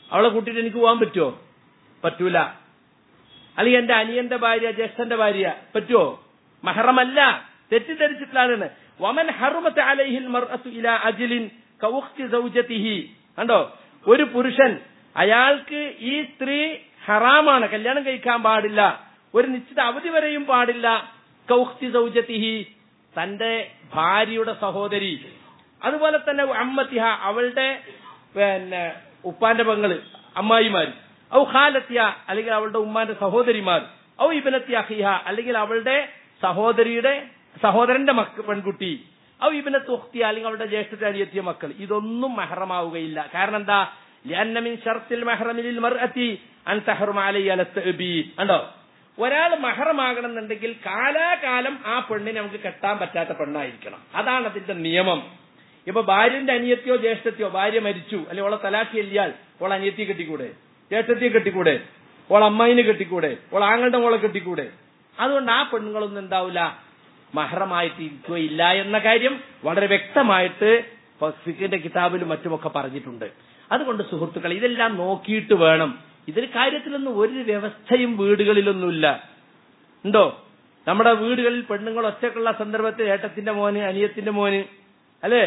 അവളെ കൂട്ടിയിട്ട് എനിക്ക് പോകാൻ പറ്റുമോ പറ്റൂല അല്ലെങ്കിൽ എന്റെ അനിയന്റെ ഭാര്യ ജ്യേഷ്ഠന്റെ ഭാര്യ പറ്റുമോ മഹറമല്ല തെറ്റിദ്ധരിച്ചിട്ടാണ് വമൻ ഹറുമത്ത് അലൈഹിൽ മർഅത്തു ഇലാ അജ്ലിൻ കൗഖ്തി സൗജതിഹി കണ്ടോ ഒരു പുരുഷൻ അയാൾക്ക് ഈ സ്ത്രീ ഹറാമാണ് കല്യാണം കഴിക്കാൻ പാടില്ല ഒരു നിശ്ചിത അവധി വരെയും പാടില്ല കൗഖ്തി സൗജതിഹി തന്റെ ഭാര്യയുടെ സഹോദരി അതുപോലെ തന്നെ അമ്മത്തിഹ അവളുടെ പിന്നെ ഉപ്പാന്റെ പെങ്ങള് അമ്മായിമാര് ഔ ഖാലത്തിയ അല്ലെങ്കിൽ അവളുടെ ഉമ്മാന്റെ സഹോദരിമാർ ഔ ഇബനത്തി അഹിഹ അല്ലെങ്കിൽ അവളുടെ സഹോദരിയുടെ സഹോദരന്റെ മക്ക പെൺകുട്ടി ഔ ഇബനത്ത് ഉഖ്തിയ അല്ലെങ്കിൽ അവളുടെ ജ്യേഷ്ഠത്തെ അനിയത്തിയ മക്കൾ ഇതൊന്നും മഹറമാവുകയില്ല കാരണം എന്താ ലഅന്ന മിൻ ഷർത്തിൽ മഹ്റമിൽ മർഅത്തി അൻ തഹറുമ അലൈഹി അലസ്തബീ കണ്ടോ ഒരാൾ മഹറമാകണം എന്നുണ്ടെങ്കിൽ കാലാകാലം ആ പെണ്ണിനെ നമുക്ക് കെട്ടാൻ പറ്റാത്ത പെണ്ണായിരിക്കണം അതാണ് അതിന്റെ നിയമം ഇപ്പൊ ഭാര്യന്റെ അനിയത്തിയോ ജ്യേഷ്ഠത്തെയോ ഭാര്യ മരിച്ചു അല്ലെങ്കിൽ ഓളെ തലാഖി എല്ലിയാൽ ഓളെ അനിയത്തിയെ കെട്ടിക്കൂടെ ജ്യേഷ്ഠത്തിയെ കെട്ടിക്കൂടെ ഓളെ അമ്മായിനെ കെട്ടിക്കൂടെ ഓളെ ആങ്ങളുടെ മോളെ കെട്ടിക്കൂടെ അതുകൊണ്ട് ആ പെണ്ണുങ്ങളൊന്നും എന്താവില്ല മഹറമായിട്ട് ഇരിക്കുകയില്ല എന്ന കാര്യം വളരെ വ്യക്തമായിട്ട് ഫിഖിന്റെ കിതാബിലും മറ്റുമൊക്കെ പറഞ്ഞിട്ടുണ്ട് അതുകൊണ്ട് സുഹൃത്തുക്കൾ ഇതെല്ലാം നോക്കിയിട്ട് വേണം ഇതിന് കാര്യത്തിലൊന്നും ഒരു വ്യവസ്ഥയും വീടുകളിലൊന്നുമില്ല ഉണ്ടോ നമ്മുടെ വീടുകളിൽ പെണ്ണുങ്ങൾ ഒറ്റക്കുള്ള സന്ദർഭത്തിൽ ഏട്ടത്തിന്റെ മോന് അനിയത്തിന്റെ മോന് അല്ലേ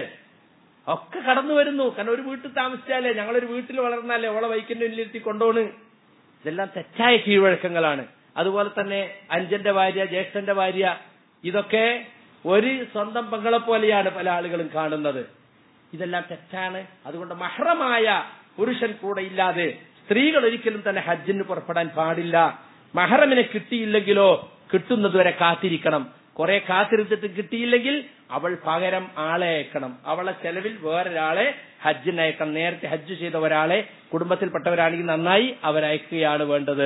ഒക്കെ കടന്നു വരുന്നു കാരണം ഒരു വീട്ടിൽ താമസിച്ചാലേ ഞങ്ങളൊരു വീട്ടിൽ വളർന്നാലേ ഓളെ വൈക്കിന്റെ മുന്നിലിരുത്തി കൊണ്ടോണ് ഇതെല്ലാം തെറ്റായ കീഴ്വഴക്കങ്ങളാണ് അതുപോലെ തന്നെ അഞ്ചന്റെ ഭാര്യ ജ്യേഷ്ഠന്റെ ഭാര്യ ഇതൊക്കെ ഒരു സ്വന്തം പെങ്ങളെ പോലെയാണ് പല ആളുകളും കാണുന്നത് ഇതെല്ലാം തെറ്റാണ് അതുകൊണ്ട് മഹ്റമായ പുരുഷൻ കൂടെ ഇല്ലാതെ സ്ത്രീകൾ ഒരിക്കലും തന്നെ ഹജ്ജിന് പുറപ്പെടാൻ പാടില്ല മഹറമിനെ കിട്ടിയില്ലെങ്കിലോ കിട്ടുന്നതുവരെ കാത്തിരിക്കണം കുറെ കാത്തിരുത്തിട്ട് കിട്ടിയില്ലെങ്കിൽ അവൾ പകരം ആളെ അയക്കണം അവളെ ചെലവിൽ വേറൊരാളെ ഹജ്ജിന് അയക്കണം നേരത്തെ ഹജ്ജ് ചെയ്ത ഒരാളെ കുടുംബത്തിൽപ്പെട്ടവരാണെങ്കിൽ നന്നായി അവരയക്കുകയാണ് വേണ്ടത്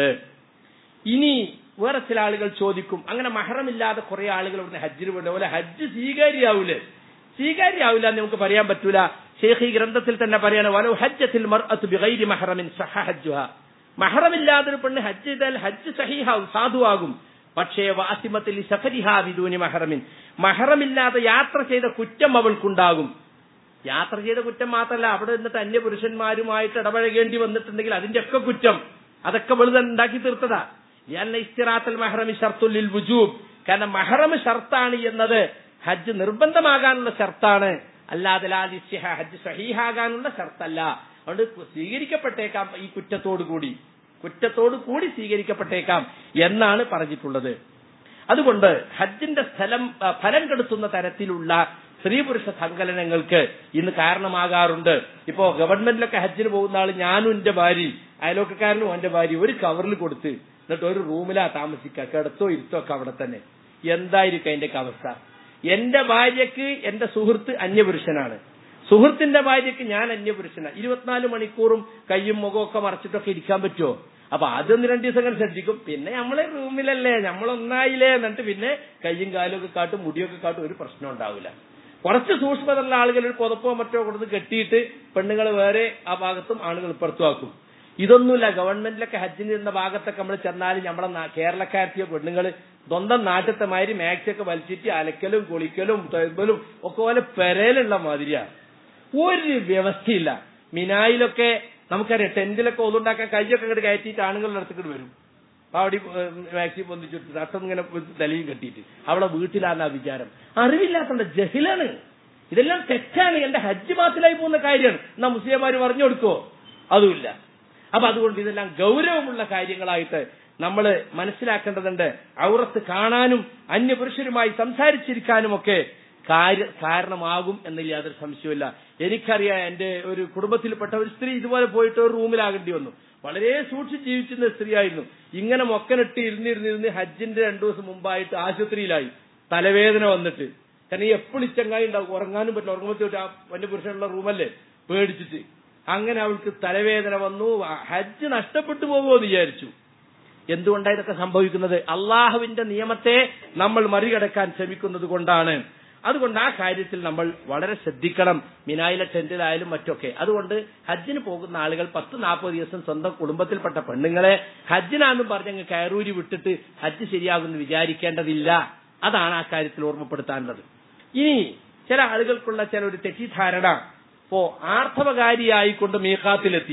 ഇനി വേറെ ചില ആളുകൾ ചോദിക്കും അങ്ങനെ മഹറമില്ലാതെ കുറെ ആളുകൾ ഇവിടുന്ന് ഹജ്ജിന് വേണ്ട പോലെ ഹജ്ജ് സ്വീകാര്യാവൂലേ സ്വീകാര്യാവില്ല എന്ന് നമുക്ക് പറയാൻ പറ്റൂല ഷേഖ് ഈ ഗ്രന്ഥത്തിൽ തന്നെ പറയാണ് വലോ ഹജ്ജത്തിൽ മർഅത്ത് ബിഗൈരി മഹറമിൻ സഹ ഹജ്ജുഹ മഹറമില്ലാതൊരു പെണ്ണ് ഹജ്ജ് ചെയ്താൽ ഹജ്ജ് സഹീഹാവും സാധുവാകും പക്ഷേ വാസിമത്തിൽ സഫരിഹാ വിദൂനി മഹറമിൻ മഹറമില്ലാതെ യാത്ര ചെയ്ത കുറ്റം അവൾക്കുണ്ടാകും യാത്ര ചെയ്ത കുറ്റം മാത്രമല്ല അവിടെ നിന്നിട്ട് അന്യ പുരുഷന്മാരുമായിട്ട് ഇടപഴകേണ്ടി വന്നിട്ടുണ്ടെങ്കിൽ അതിന്റെ ഒക്കെ കുറ്റം അതൊക്കെ വെളുതെ ഉണ്ടാക്കി തീർത്തതാ ലിഅന്ന ഇസ്തിറാത്തൽ മഹറമി ഷർത്തുല്ലിൽ വുജൂബ് കാരണം മഹറം ഷർത്താണ് എന്നത് ഹജ്ജ് നിർബന്ധമാകാനുള്ള ഷർത്താണ് അല്ലാതെ ലാലിസ്യഹ ഹജ്ജ് സഹീഹാകാനുള്ള ഷർത്തല്ല അതുകൊണ്ട് സ്വീകരിക്കപ്പെട്ടേക്കാം ഈ കുറ്റത്തോടു കൂടി കുറ്റത്തോടു കൂടി സ്വീകരിക്കപ്പെട്ടേക്കാം എന്നാണ് പറഞ്ഞിട്ടുള്ളത് അതുകൊണ്ട് ഹജ്ജിന്റെ സ്ഥലം ആ, ഫലം കെടുത്തുന്ന തരത്തിലുള്ള സ്ത്രീ പുരുഷ സങ്കലനങ്ങൾക്ക് ഇന്ന് കാരണമാകാറുണ്ട് ഇപ്പോ ഗവൺമെന്റിലൊക്കെ ഹജ്ജിന് പോകുന്ന ആള് ഞാനും എന്റെ ഭാര്യ അയലോക്കക്കാരനും എന്റെ ഭാര്യ ഒരു കവറിൽ കൊടുത്ത് എന്നിട്ട് ഒരു റൂമിലാ താമസിക്കുക കിടത്തോ ഇരുത്തോ ഒക്കെ അവിടെ തന്നെ എന്തായിരിക്കും അതിന്റെ അവസ്ഥ എന്റെ ഭാര്യക്ക് എന്റെ സുഹൃത്ത് അന്യപുരുഷനാണ് സുഹൃത്തിന്റെ ഭാര്യക്ക് ഞാൻ അന്യപുരുഷനാണ് ഇരുപത്തിനാല് മണിക്കൂറും കയ്യും മുഖവും ഒക്കെ മറച്ചിട്ടൊക്കെ ഇരിക്കാൻ പറ്റുമോ അപ്പൊ ആദ്യം രണ്ടു ദിവസം അങ്ങനെ ശ്രദ്ധിക്കും പിന്നെ നമ്മളെ റൂമിലല്ലേ നമ്മളൊന്നായില്ലേ എന്നിട്ട് പിന്നെ കയ്യും കാലും ഒക്കെ കാട്ടും മുടിയൊക്കെ കാട്ടും ഒരു പ്രശ്നം ഉണ്ടാവില്ല കുറച്ച് സൂക്ഷ്മതയുള്ള ആളുകൾ ഒരു പുതപ്പോ മറ്റോ കൊടുത്ത് കെട്ടിയിട്ട് പെണ്ണുങ്ങൾ വേറെ ആ ഭാഗത്തും ആളുകൾ ഇപ്പുറത്തുമാക്കും ഇതൊന്നുമില്ല ഗവൺമെന്റിലൊക്കെ ഹജ്ജിന് ഇരുന്ന ഭാഗത്തൊക്കെ നമ്മൾ ചെന്നാൽ നമ്മളെ നാ- കേരളക്കാരത്തിയ പെണ്ണുങ്ങൾ സ്വന്തം നാട്ടിലത്തെ മാതിരി മാക്സൊക്കെ വലിച്ചിട്ട് അലക്കലും കുളിക്കലും തൊയ്ബലും ഒക്കെ പോലെ പെരയിലുള്ള മാതിരിയാണ് ഒരു വ്യവസ്ഥയില്ല മിനായിലൊക്കെ നമുക്കറിയാം ടെന്റിലൊക്കെ ഒതുണ്ടാക്കാൻ കൈയൊക്കെ ഇങ്ങോട്ട് കയറ്റിയിട്ട് ആണുങ്ങളുടെ അടുത്തേക്ക് വരും അവിടെ മാക്സി പൊന്തിച്ചിട്ട് തട്ടം ഇങ്ങനെ തലയും കെട്ടിയിട്ട് അവളെ വീട്ടിലാന്ന വിചാരം അറിവില്ലാത്തണ്ട ജഹിലാണ് ഇതെല്ലാം തെറ്റാണ് എന്റെ ഹജ്ജ് മാത്തിലായി പോകുന്ന കാര്യമാണ് എന്നാ മുസ്ലിംമാര് പറഞ്ഞു കൊടുക്കുവോ അതുമില്ല അപ്പൊ അതുകൊണ്ട് ഇതെല്ലാം ഗൗരവമുള്ള കാര്യങ്ങളായിട്ട് നമ്മൾ മനസ്സിലാക്കേണ്ടതുണ്ട് ഔറത്ത് കാണാനും അന്യപുരുഷരുമായി സംസാരിച്ചിരിക്കാനും ഒക്കെ കാര്യ- കാരണമാകും എന്നതിൽ യാതൊരു സംശയമില്ല എനിക്കറിയാം എന്റെ ഒരു കുടുംബത്തിൽപ്പെട്ട ഒരു സ്ത്രീ ഇതുപോലെ പോയിട്ട് ഒരു റൂമിലാകേണ്ടി വന്നു വളരെ സൂക്ഷിച്ച് ജീവിച്ചിരുന്ന സ്ത്രീയായിരുന്നു ഇങ്ങനെ മൊക്കനിട്ട് ഇരുന്നിരുന്നിരുന്ന് ഹജ്ജിന്റെ രണ്ടു ദിവസം മുമ്പായിട്ട് ആശുപത്രിയിലായി തലവേദന വന്നിട്ട് കാരണം ഈ എപ്പോഴും ചങ്ങായി ഉണ്ടാവും ഉറങ്ങാനും പറ്റില്ല ഉറങ്ങുമ്പോൾ ആ വന്യ പുരുഷനുള്ള റൂമല്ലേ പേടിച്ചിട്ട് അങ്ങനെ അവൾക്ക് തലവേദന വന്നു ഹജ്ജ് നഷ്ടപ്പെട്ടു പോകുമോ എന്ന് വിചാരിച്ചു എന്തുകൊണ്ടാണ് ഇതൊക്കെ സംഭവിക്കുന്നത് അള്ളാഹുവിന്റെ നിയമത്തെ നമ്മൾ മറികടക്കാൻ ശ്രമിക്കുന്നത് കൊണ്ടാണ് അതുകൊണ്ട് ആ കാര്യത്തിൽ നമ്മൾ വളരെ ശ്രദ്ധിക്കണം മിനായിലെ ടെന്റിലായാലും മറ്റൊക്കെ അതുകൊണ്ട് ഹജ്ജിന് പോകുന്ന ആളുകൾ പത്ത് നാൽപ്പത് ദിവസം സ്വന്തം കുടുംബത്തിൽപ്പെട്ട പെണ്ണുങ്ങളെ ഹജ്ജിനാന്നും പറഞ്ഞങ്ങ് കയറൂരി വിട്ടിട്ട് ഹജ്ജ് ശരിയാകുമെന്ന് വിചാരിക്കേണ്ടതില്ല അതാണ് ആ കാര്യത്തിൽ ഓർമ്മപ്പെടുത്താനുള്ളത് ഇനി ചില ആളുകൾക്കുള്ള ചില ഒരു തെറ്റിദ്ധാരണ ഇപ്പോ ആർത്തവകാരിയായിക്കൊണ്ട് മീഖാത്തിലെത്തി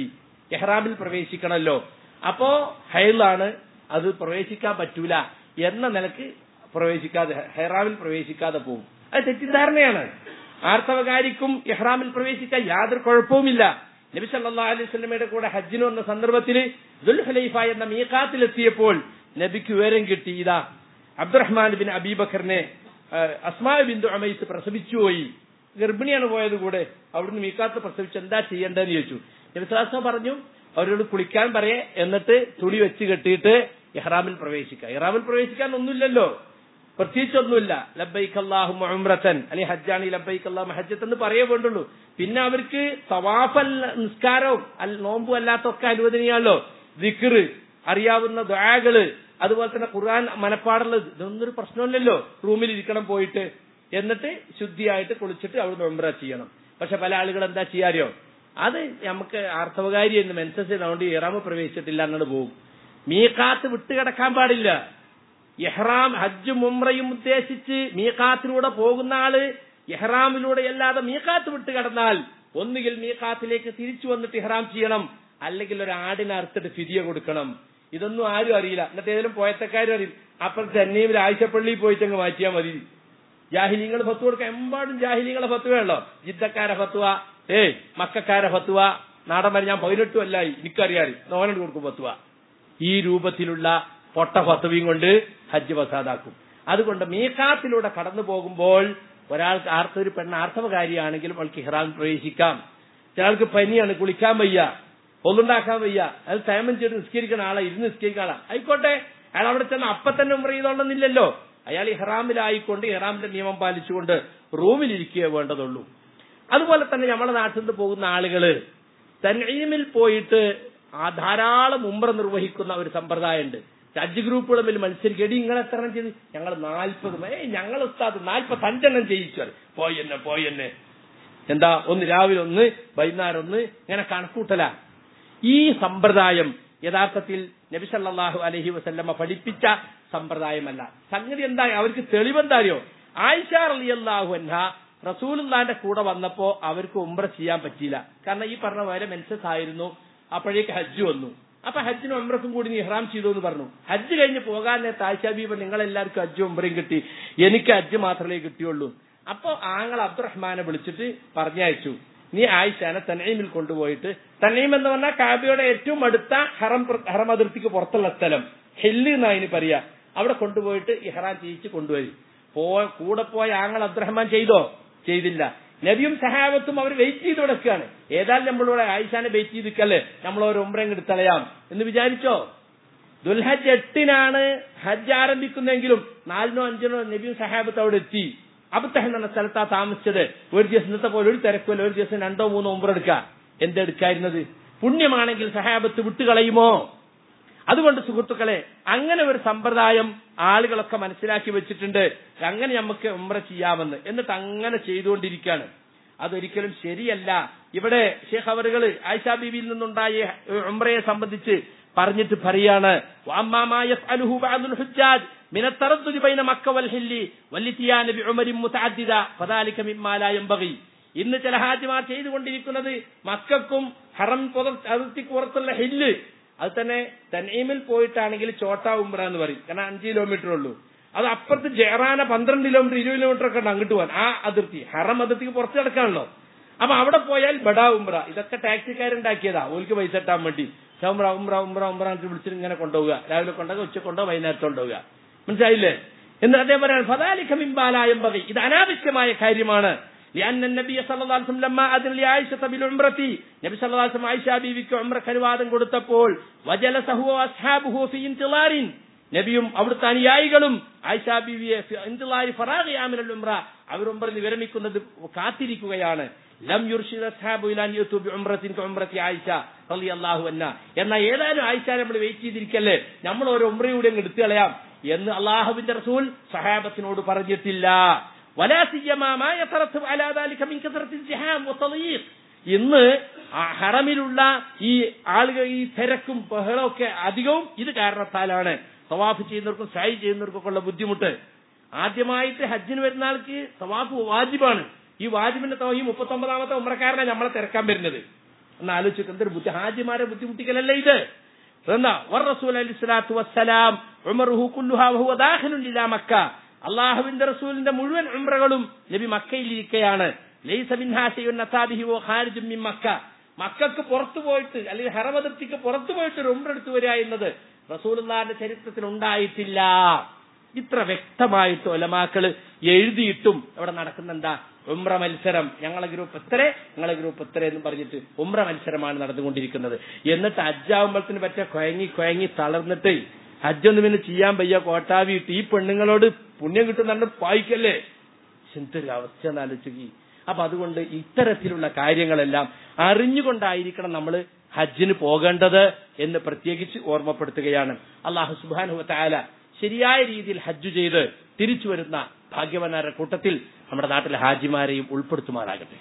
എഹ്റാമിൽ പ്രവേശിക്കണമല്ലോ അപ്പോ ഹൈലാണ് അത് പ്രവേശിക്കാൻ പറ്റൂല എന്ന നിലക്ക് പ്രവേശിക്കാതെ ഹെറാമിൽ പ്രവേശിക്കാതെ പോകും അത് തെറ്റിദ്ധാരണയാണ് ആർത്തവകാരിക്കും ഇഹ്റാമിൽ പ്രവേശിക്കാൻ യാതൊരു കുഴപ്പവുമില്ല നബി സല്ലല്ലാഹു അലൈഹി വസല്ലമയുടെ കൂടെ ഹജ്ജിന് വന്ന സന്ദർഭത്തിൽ ദുൽഹുലൈഫ എന്ന മീഖാത്തിലെത്തിയപ്പോൾ നബിക്ക് വിവരം കിട്ടി ഇതാ അബ്ദുറഹ്മാൻ ബിൻ അബീബക്കറിനെ അസ്മാ ബിന്ദു അമൈസ് പ്രസവിച്ചുപോയി ഗർഭിണിയാണ് പോയത് കൂടെ അവിടുന്ന് മീക്കാത്ത് പ്രസവിച്ച് എന്താ ചെയ്യേണ്ടതെന്ന് ചോദിച്ചു നബി സലാസ്മ പറഞ്ഞു അവരോട് കുളിക്കാൻ പറയേ എന്നിട്ട് തുണി വെച്ച് കെട്ടിയിട്ട് ഇഹ്റാമിൽ പ്രവേശിക്കുക ഇഹ്റാമിൽ പ്രവേശിക്കാൻ ഒന്നുമില്ലല്ലോ പ്രത്യേകിച്ചൊന്നുമില്ല ലബൈക്ക് അള്ളാഹു മുഹമ്രത്തൻ അല്ലെങ്കിൽ ഹജ്ജാണി ലബൈക്ക് അള്ളാഹു ഹജ്ജത്ത് എന്ന് പറയേ വേണ്ടുള്ളൂ പിന്നെ അവർക്ക് തവാഫല്ല നിസ്കാരവും അല്ല നോമ്പും അല്ലാത്തൊക്കെ അനുവദനീയാണല്ലോ ദിക്റ് അറിയാവുന്ന ദ്വാകള് അതുപോലെ തന്നെ ഖുർആൻ മനപ്പാടുള്ളത് ഇതൊന്നൊരു പ്രശ്നമില്ലല്ലോ റൂമിൽ ഇരിക്കണം പോയിട്ട് എന്നിട്ട് ശുദ്ധിയായിട്ട് കുളിച്ചിട്ട് അവിടെ ഉംറ ചെയ്യണം പക്ഷെ പല ആളുകൾ എന്താ ചെയ്യാറിയോ അത് നമുക്ക് ആർത്തവകാരി എന്ന് മെൻസസ് അതുകൊണ്ട് ഇറാമ് പ്രവേശിച്ചിട്ടില്ല അങ്ങോട്ട് പോകും മീക്കാത്ത് വിട്ടുകിടക്കാൻ പാടില്ല ഇഹ്റാം ഹജ്ജും ഉംറയും ഉദ്ദേശിച്ച് മീക്കാത്തിലൂടെ പോകുന്ന ആള് ഇഹ്റാമിലൂടെ അല്ലാതെ മീക്കാത്ത് വിട്ട് കടന്നാൽ ഒന്നുകിൽ മീക്കാത്തിലേക്ക് തിരിച്ചു വന്നിട്ട് ഇഹ്റാം ചെയ്യണം അല്ലെങ്കിൽ ഒരു ആടിനെ അറുത്തിട്ട് ഫിരിയ കൊടുക്കണം ഇതൊന്നും ആരും അറിയില്ല എന്നിട്ട് ഏതെങ്കിലും പോയത്തക്കാരും അറിയും അപ്പുറത്ത് ചെന്നൈയിൽ ആയിഷപ്പള്ളിയിൽ പോയിട്ട് അങ്ങ് മാറ്റിയാൽ മതി ജാഹിലിങ്ങൾ ഫത്വ കൊടുക്കാൻ എമ്പാടും ജാഹിലിങ്ങളെ ഫത്വയുള്ളോ ജിദ്ദക്കാരെ ഫത്വ ഏയ് മക്കാരെ ഫത്വ നാടൻ വരെ ഞാൻ പതിനെട്ടും അല്ലായി എനിക്കറിയാറി നോനോട് കൊടുക്കും ഫത്വ ഈ രൂപത്തിലുള്ള പൊട്ട ഫത്വയും കൊണ്ട് ഹജ്ജ് വസാദാക്കും അതുകൊണ്ട് മീക്കാത്തിലൂടെ കടന്നു പോകുമ്പോൾ ഒരാൾക്ക് ആർത്ത ഒരു പെണ്ണ് ആർത്തവകാരിയാണെങ്കിലും അവൾക്ക് ഇഹ്റാം പ്രവേശിക്കാം ചിലർക്ക് പനിയാണ് കുളിക്കാൻ വയ്യ ഒന്നുണ്ടാക്കാൻ വയ്യ അത് തേമം ചെയ്ത് നിസ്കരിക്കുന്ന ആളെ ഇരുന്ന് നിസ്കരിക്കുന്ന ആളാ ആയിക്കോട്ടെ അയാൾ അവിടെ ചെന്ന് അപ്പൊ തന്നെ ഉമ്ര ചെയ്തോളുന്നില്ലല്ലോ അയാൾ ഇഹ്റാമിലായിക്കൊണ്ട് ഇഹ്റാമിന്റെ നിയമം പാലിച്ചുകൊണ്ട് റൂമിലിരിക്കുക വേണ്ടതുള്ളൂ അതുപോലെ തന്നെ നമ്മുടെ നാട്ടിൽ നിന്ന് പോകുന്ന ആളുകള് തൻഈമിൽ പോയിട്ട് ആ ധാരാളം ഉമ്ര നിർവഹിക്കുന്ന ഒരു സമ്പ്രദായമുണ്ട് ജഡ്ജ് ഗ്രൂപ്പുകൾ തമ്മിൽ മത്സരിക്കും എടി നിങ്ങൾ എത്ര എണ്ണം ചെയ്ത് ഞങ്ങൾ നാൽപ്പത് ഏയ് ഞങ്ങൾ ഉസ്താദ് നാൽപ്പത്തി അഞ്ചെണ്ണം ചെയ്യിച്ചു പോയി എന്നെ പോയി എന്നെ എന്താ ഒന്ന് രാവിലെ ഒന്ന് വൈകുന്നേരം ഒന്ന് ഇങ്ങനെ കണക്കൂട്ടല ഈ സമ്പ്രദായം യഥാർത്ഥത്തിൽ നബി സല്ലല്ലാഹു അലൈഹി വസല്ലമ പഠിപ്പിച്ച സമ്പ്രദായമല്ല സംഗതി എന്താ അവർക്ക് തെളിവെന്തായോ ആയിഷ റളിയല്ലാഹു അൻഹ റസൂലുള്ളാന്റെ കൂടെ വന്നപ്പോ അവർക്ക് ഉംറ ചെയ്യാൻ പറ്റിയില്ല കാരണം ഈ പറഞ്ഞ പോലെ മെൻസസ് ആയിരുന്നു അപ്പോഴേക്ക് ഹജ്ജ് വന്നു അപ്പൊ ഹജ്ജിനും ഉംറക്കും കൂടി നീ ഇഹ്റാം ചെയ്തു എന്ന് പറഞ്ഞു ഹജ്ജ് കഴിഞ്ഞ് പോകാൻ നേരത്തെ ആയിഷ ബീബ നിങ്ങളെല്ലാവർക്കും ഹജ്ജും ഉംറയും കിട്ടി എനിക്ക് ഹജ്ജ് മാത്രമേ കിട്ടിയുള്ളൂ അപ്പൊ ആങ്ങൾ അബ്ദുറഹ്മാനെ വിളിച്ചിട്ട് പറഞ്ഞയച്ചു നീ ആയിഷാനെ തനീമിൽ കൊണ്ടുപോയിട്ട് തനീം എന്ന് പറഞ്ഞാൽ കാബയുടെ ഏറ്റവും അടുത്ത ഹറം ഹറം അതിർത്തിക്ക് പുറത്തുള്ള സ്ഥലം ഹെല്ല് എന്നാ അതിന് പറയാ അവിടെ കൊണ്ടുപോയിട്ട് ഇഹ്റാം ചെയ്യിച്ച് കൊണ്ടുപോയി പോ കൂടെ പോയ ആങ്ങൾ അബ്ദുറഹ്മാൻ ചെയ്തോ ചെയ്തില്ല നബിയും സഹാബത്തും അവർ വെയിറ്റ് ചെയ്ത് കിടക്കുകയാണ് ഏതായാലും നമ്മളിവിടെ ആയിഷാനെ വെയിറ്റ് ചെയ്ത് നിൽക്കല്ലേ നമ്മൾ ഒരു ഉമ്രം എടുത്തളയാം എന്ന് വിചാരിച്ചോ ദുൽഹജ് എട്ടിനാണ് ഹജ്ജ് ആരംഭിക്കുന്നെങ്കിലും നാലിനോ അഞ്ചിനോ നബിയും സഹാബത്ത് അവിടെ എത്തി അബത്തഹൻ എന്ന സ്ഥലത്താ താമസിച്ചത് ഒരു ദിവസം ഇന്നത്തെ പോലെ ഒരു തിരക്കുമല്ല ഒരു ദിവസം രണ്ടോ മൂന്നോ ഉമ്ര എടുക്കുക എന്തെടുക്കായിരുന്നത് പുണ്യമാണെങ്കിൽ സഹാബത്ത് വിട്ടുകളയുമോ അതുകൊണ്ട് സുഹൃത്തുക്കളെ അങ്ങനെ ഒരു സമ്പ്രദായം ആളുകളൊക്കെ മനസ്സിലാക്കി വെച്ചിട്ടുണ്ട് അങ്ങനെ നമുക്ക് ഉമ്ര ചെയ്യാമെന്ന് എന്നിട്ട് അങ്ങനെ ചെയ്തുകൊണ്ടിരിക്കുകയാണ് അതൊരിക്കലും ശരിയല്ല ഇവിടെ ഷേഖ് അവറുകൾ ആയിഷാ ബീവിയിൽ നിന്നുണ്ടായ ഉമ്രയെ സംബന്ധിച്ച് പറഞ്ഞിട്ട് പറയാണ് من التردد بين مكة والحل والاتيان بعمر متعددة فذلك مما لا ينبغي ഇന്ന് ചില ഹാജിമാർ ചെയ്തുകൊണ്ടിരിക്കുന്നത് മക്കൾക്കും ഹറം അതിർത്തിക്ക് പുറത്തുള്ള ഹില്ല് അത് തന്നെ തനീമിൽ പോയിട്ടാണെങ്കിൽ ചോട്ടാ ഉംറ എന്ന് പറയും കാരണം അഞ്ച് കിലോമീറ്റർ ഉള്ളൂ അത് അപ്പുറത്ത് ജെറാന പന്ത്രണ്ട് കിലോമീറ്റർ ഇരുപത് കിലോമീറ്റർ ഒക്കെ ഉണ്ട് അങ്ങോട്ട് പോകാൻ ആ അതിർത്തി ഹറം അതിർത്തിക്ക് പുറത്ത് കിടക്കാണല്ലോ അപ്പൊ അവിടെ പോയാൽ ബഡാ ഉംറ ഇതൊക്കെ ടാക്സിക്കാരുണ്ടാക്കിയതാ ഓൽക്ക് പൈസ ഇട്ടാൻ വേണ്ടി ഉംറ ഉംറ ഉംറ ഉംറ എന്ന് വിളിച്ചിട്ട് ഇങ്ങനെ കൊണ്ടുപോവുക രാവിലെ കൊണ്ടുപോകുക ഉച്ച കൊണ്ടോ വൈകുന്നേരത്ത് കൊണ്ടുപോവുക മനസ്സിലായില്ലേ എന്ന് അദ്ദേഹം പറയാൻ ഫതാലിഖമിമ്പാലായം പകി ഇത് അനാവശ്യമായ കാര്യമാണ് لأن النبي صلى الله عليه وسلم لما أذن لعائشة بالعمرة نبي صلى الله عليه وسلم عائشة ബീവിക്ക് ഉംറക്ക് അനുവാദം കൊടുത്തപ്പോൾ وجلس هو واصحابه في انتظار നബിയും അവിടുത്തെ അനുയായികളും ആയിഷാ ബീവിയെ ഇന്തിലാരി ഫറാഖി ആമിനൽ ഉംറ അവർ ഉംറ വിരമിക്കുന്നത് കാത്തിരിക്കുകയാണ് ലം യുർഷിദ് അസ്ഹാബു ഇലാൻ യൂതു ബി ഉംറത്തിൻ ഉംറത്തി ആയിഷ റളിയല്ലാഹു അൻഹ എന്നാൽ ഏതായാലും ആയിഷ നമ്മൾ വെയിറ്റ് ചെയ്തിരിക്കല്ലേ നമ്മൾ ഒരു ഉംറയൂടെ അങ്ങ് എടുത്തു കളയാം എന്ന് അള്ളാഹുവിന്റെ റസൂൽ സഹാബത്തിനോട് പറഞ്ഞിട്ടില്ല ولا سيما ما يترتب على ذلك من كثرة الزحام والتضييق ഇന്ന് ഹറമിലുള്ള ഈ ആളുകൾ ഈ തിരക്കും ബഹളമൊക്കെ അധികവും ഇത് കാരണത്താലാണ് തവാഫ് ചെയ്യുന്നവർക്കും സൈ ചെയ്യുന്നവർക്കൊക്കെ ഉള്ള ബുദ്ധിമുട്ട് ആദ്യമായിട്ട് ഹജ്ജിന് വരുന്ന ആൾക്ക് തവാഫ് വാജിബാണ് ഈ വാജിബിന്റെ ഈ മുപ്പത്തൊമ്പതാമത്തെ ഉമ്രക്കാരനെ നമ്മളെ തിരക്കാൻ വരുന്നത് എന്ന് ആലോചിക്കുക എന്തൊരു ബുദ്ധി ഹാജിമാരെ ബുദ്ധിമുട്ടിക്കലല്ലേ ഇത് എന്നാ റസൂൽ അലൈഹി സ്വലാത്തു വസ്സലാം ഉമറുഹു കുല്ലുഹാ വഹുവ ദാഖിലുൻ ഇലാ മക്ക അള്ളാഹുവിന്റെ റസൂലിന്റെ മുഴുവൻ ഉംറകളും നബി മക്കയിലിരിക്കുകയാണ് ലൈസ മിൻഹാ ശൈഉൻ നസാബിഹി വ ഖാരിജും മിൻ മക്ക മക്കൾക്ക് പുറത്തു പോയിട്ട് അല്ലെങ്കിൽ ഹറമതിർത്തിക്ക് പുറത്തു പോയിട്ട് ഒരു ഉംറ എടുത്തു വരിക എന്നത് റസൂലുള്ളാഹിന്റെ ചരിത്രത്തിൽ ഉണ്ടായിട്ടില്ല ഇത്ര വ്യക്തമായിട്ട് ഒലമാക്കള് എഴുതിയിട്ടും ഇവിടെ നടക്കുന്ന എന്താ ഉമ്ര മത്സരം ഞങ്ങളെ ഗ്രൂപ്പ് എത്ര ഞങ്ങളെ ഗ്രൂപ്പ് എത്ര എന്ന് പറഞ്ഞിട്ട് ഉമ്ര മത്സരമാണ് നടന്നുകൊണ്ടിരിക്കുന്നത് എന്നിട്ട് ഹജ്ജാവുമ്പോഴത്തിന് പറ്റ കുഴങ്ങി കുഴങ്ങി തളർന്നിട്ട് ഹജ്ജൊന്നും പിന്നെ ചെയ്യാൻ വയ്യ കോട്ടാവിയിട്ട് ഈ പെണ്ണുങ്ങളോട് പുണ്യം കിട്ടുന്നുണ്ട് പായിക്കല്ലേ എന്തൊരു അവസ്ഥ എന്നാലോചിക്കി അപ്പൊ അതുകൊണ്ട് ഇത്തരത്തിലുള്ള കാര്യങ്ങളെല്ലാം അറിഞ്ഞുകൊണ്ടായിരിക്കണം നമ്മൾ ഹജ്ജിന് പോകേണ്ടത് എന്ന് പ്രത്യേകിച്ച് ഓർമ്മപ്പെടുത്തുകയാണ് അള്ളാഹു സുബാനു താല ശരിയായ രീതിയിൽ ഹജ്ജ് ചെയ്ത് തിരിച്ചു വരുന്ന ഭാഗ്യവാനാരുടെ കൂട്ടത്തിൽ നമ്മുടെ നാട്ടിലെ ഹാജിമാരെയും ഉൾപ്പെടുത്തുമാറാകട്ടെ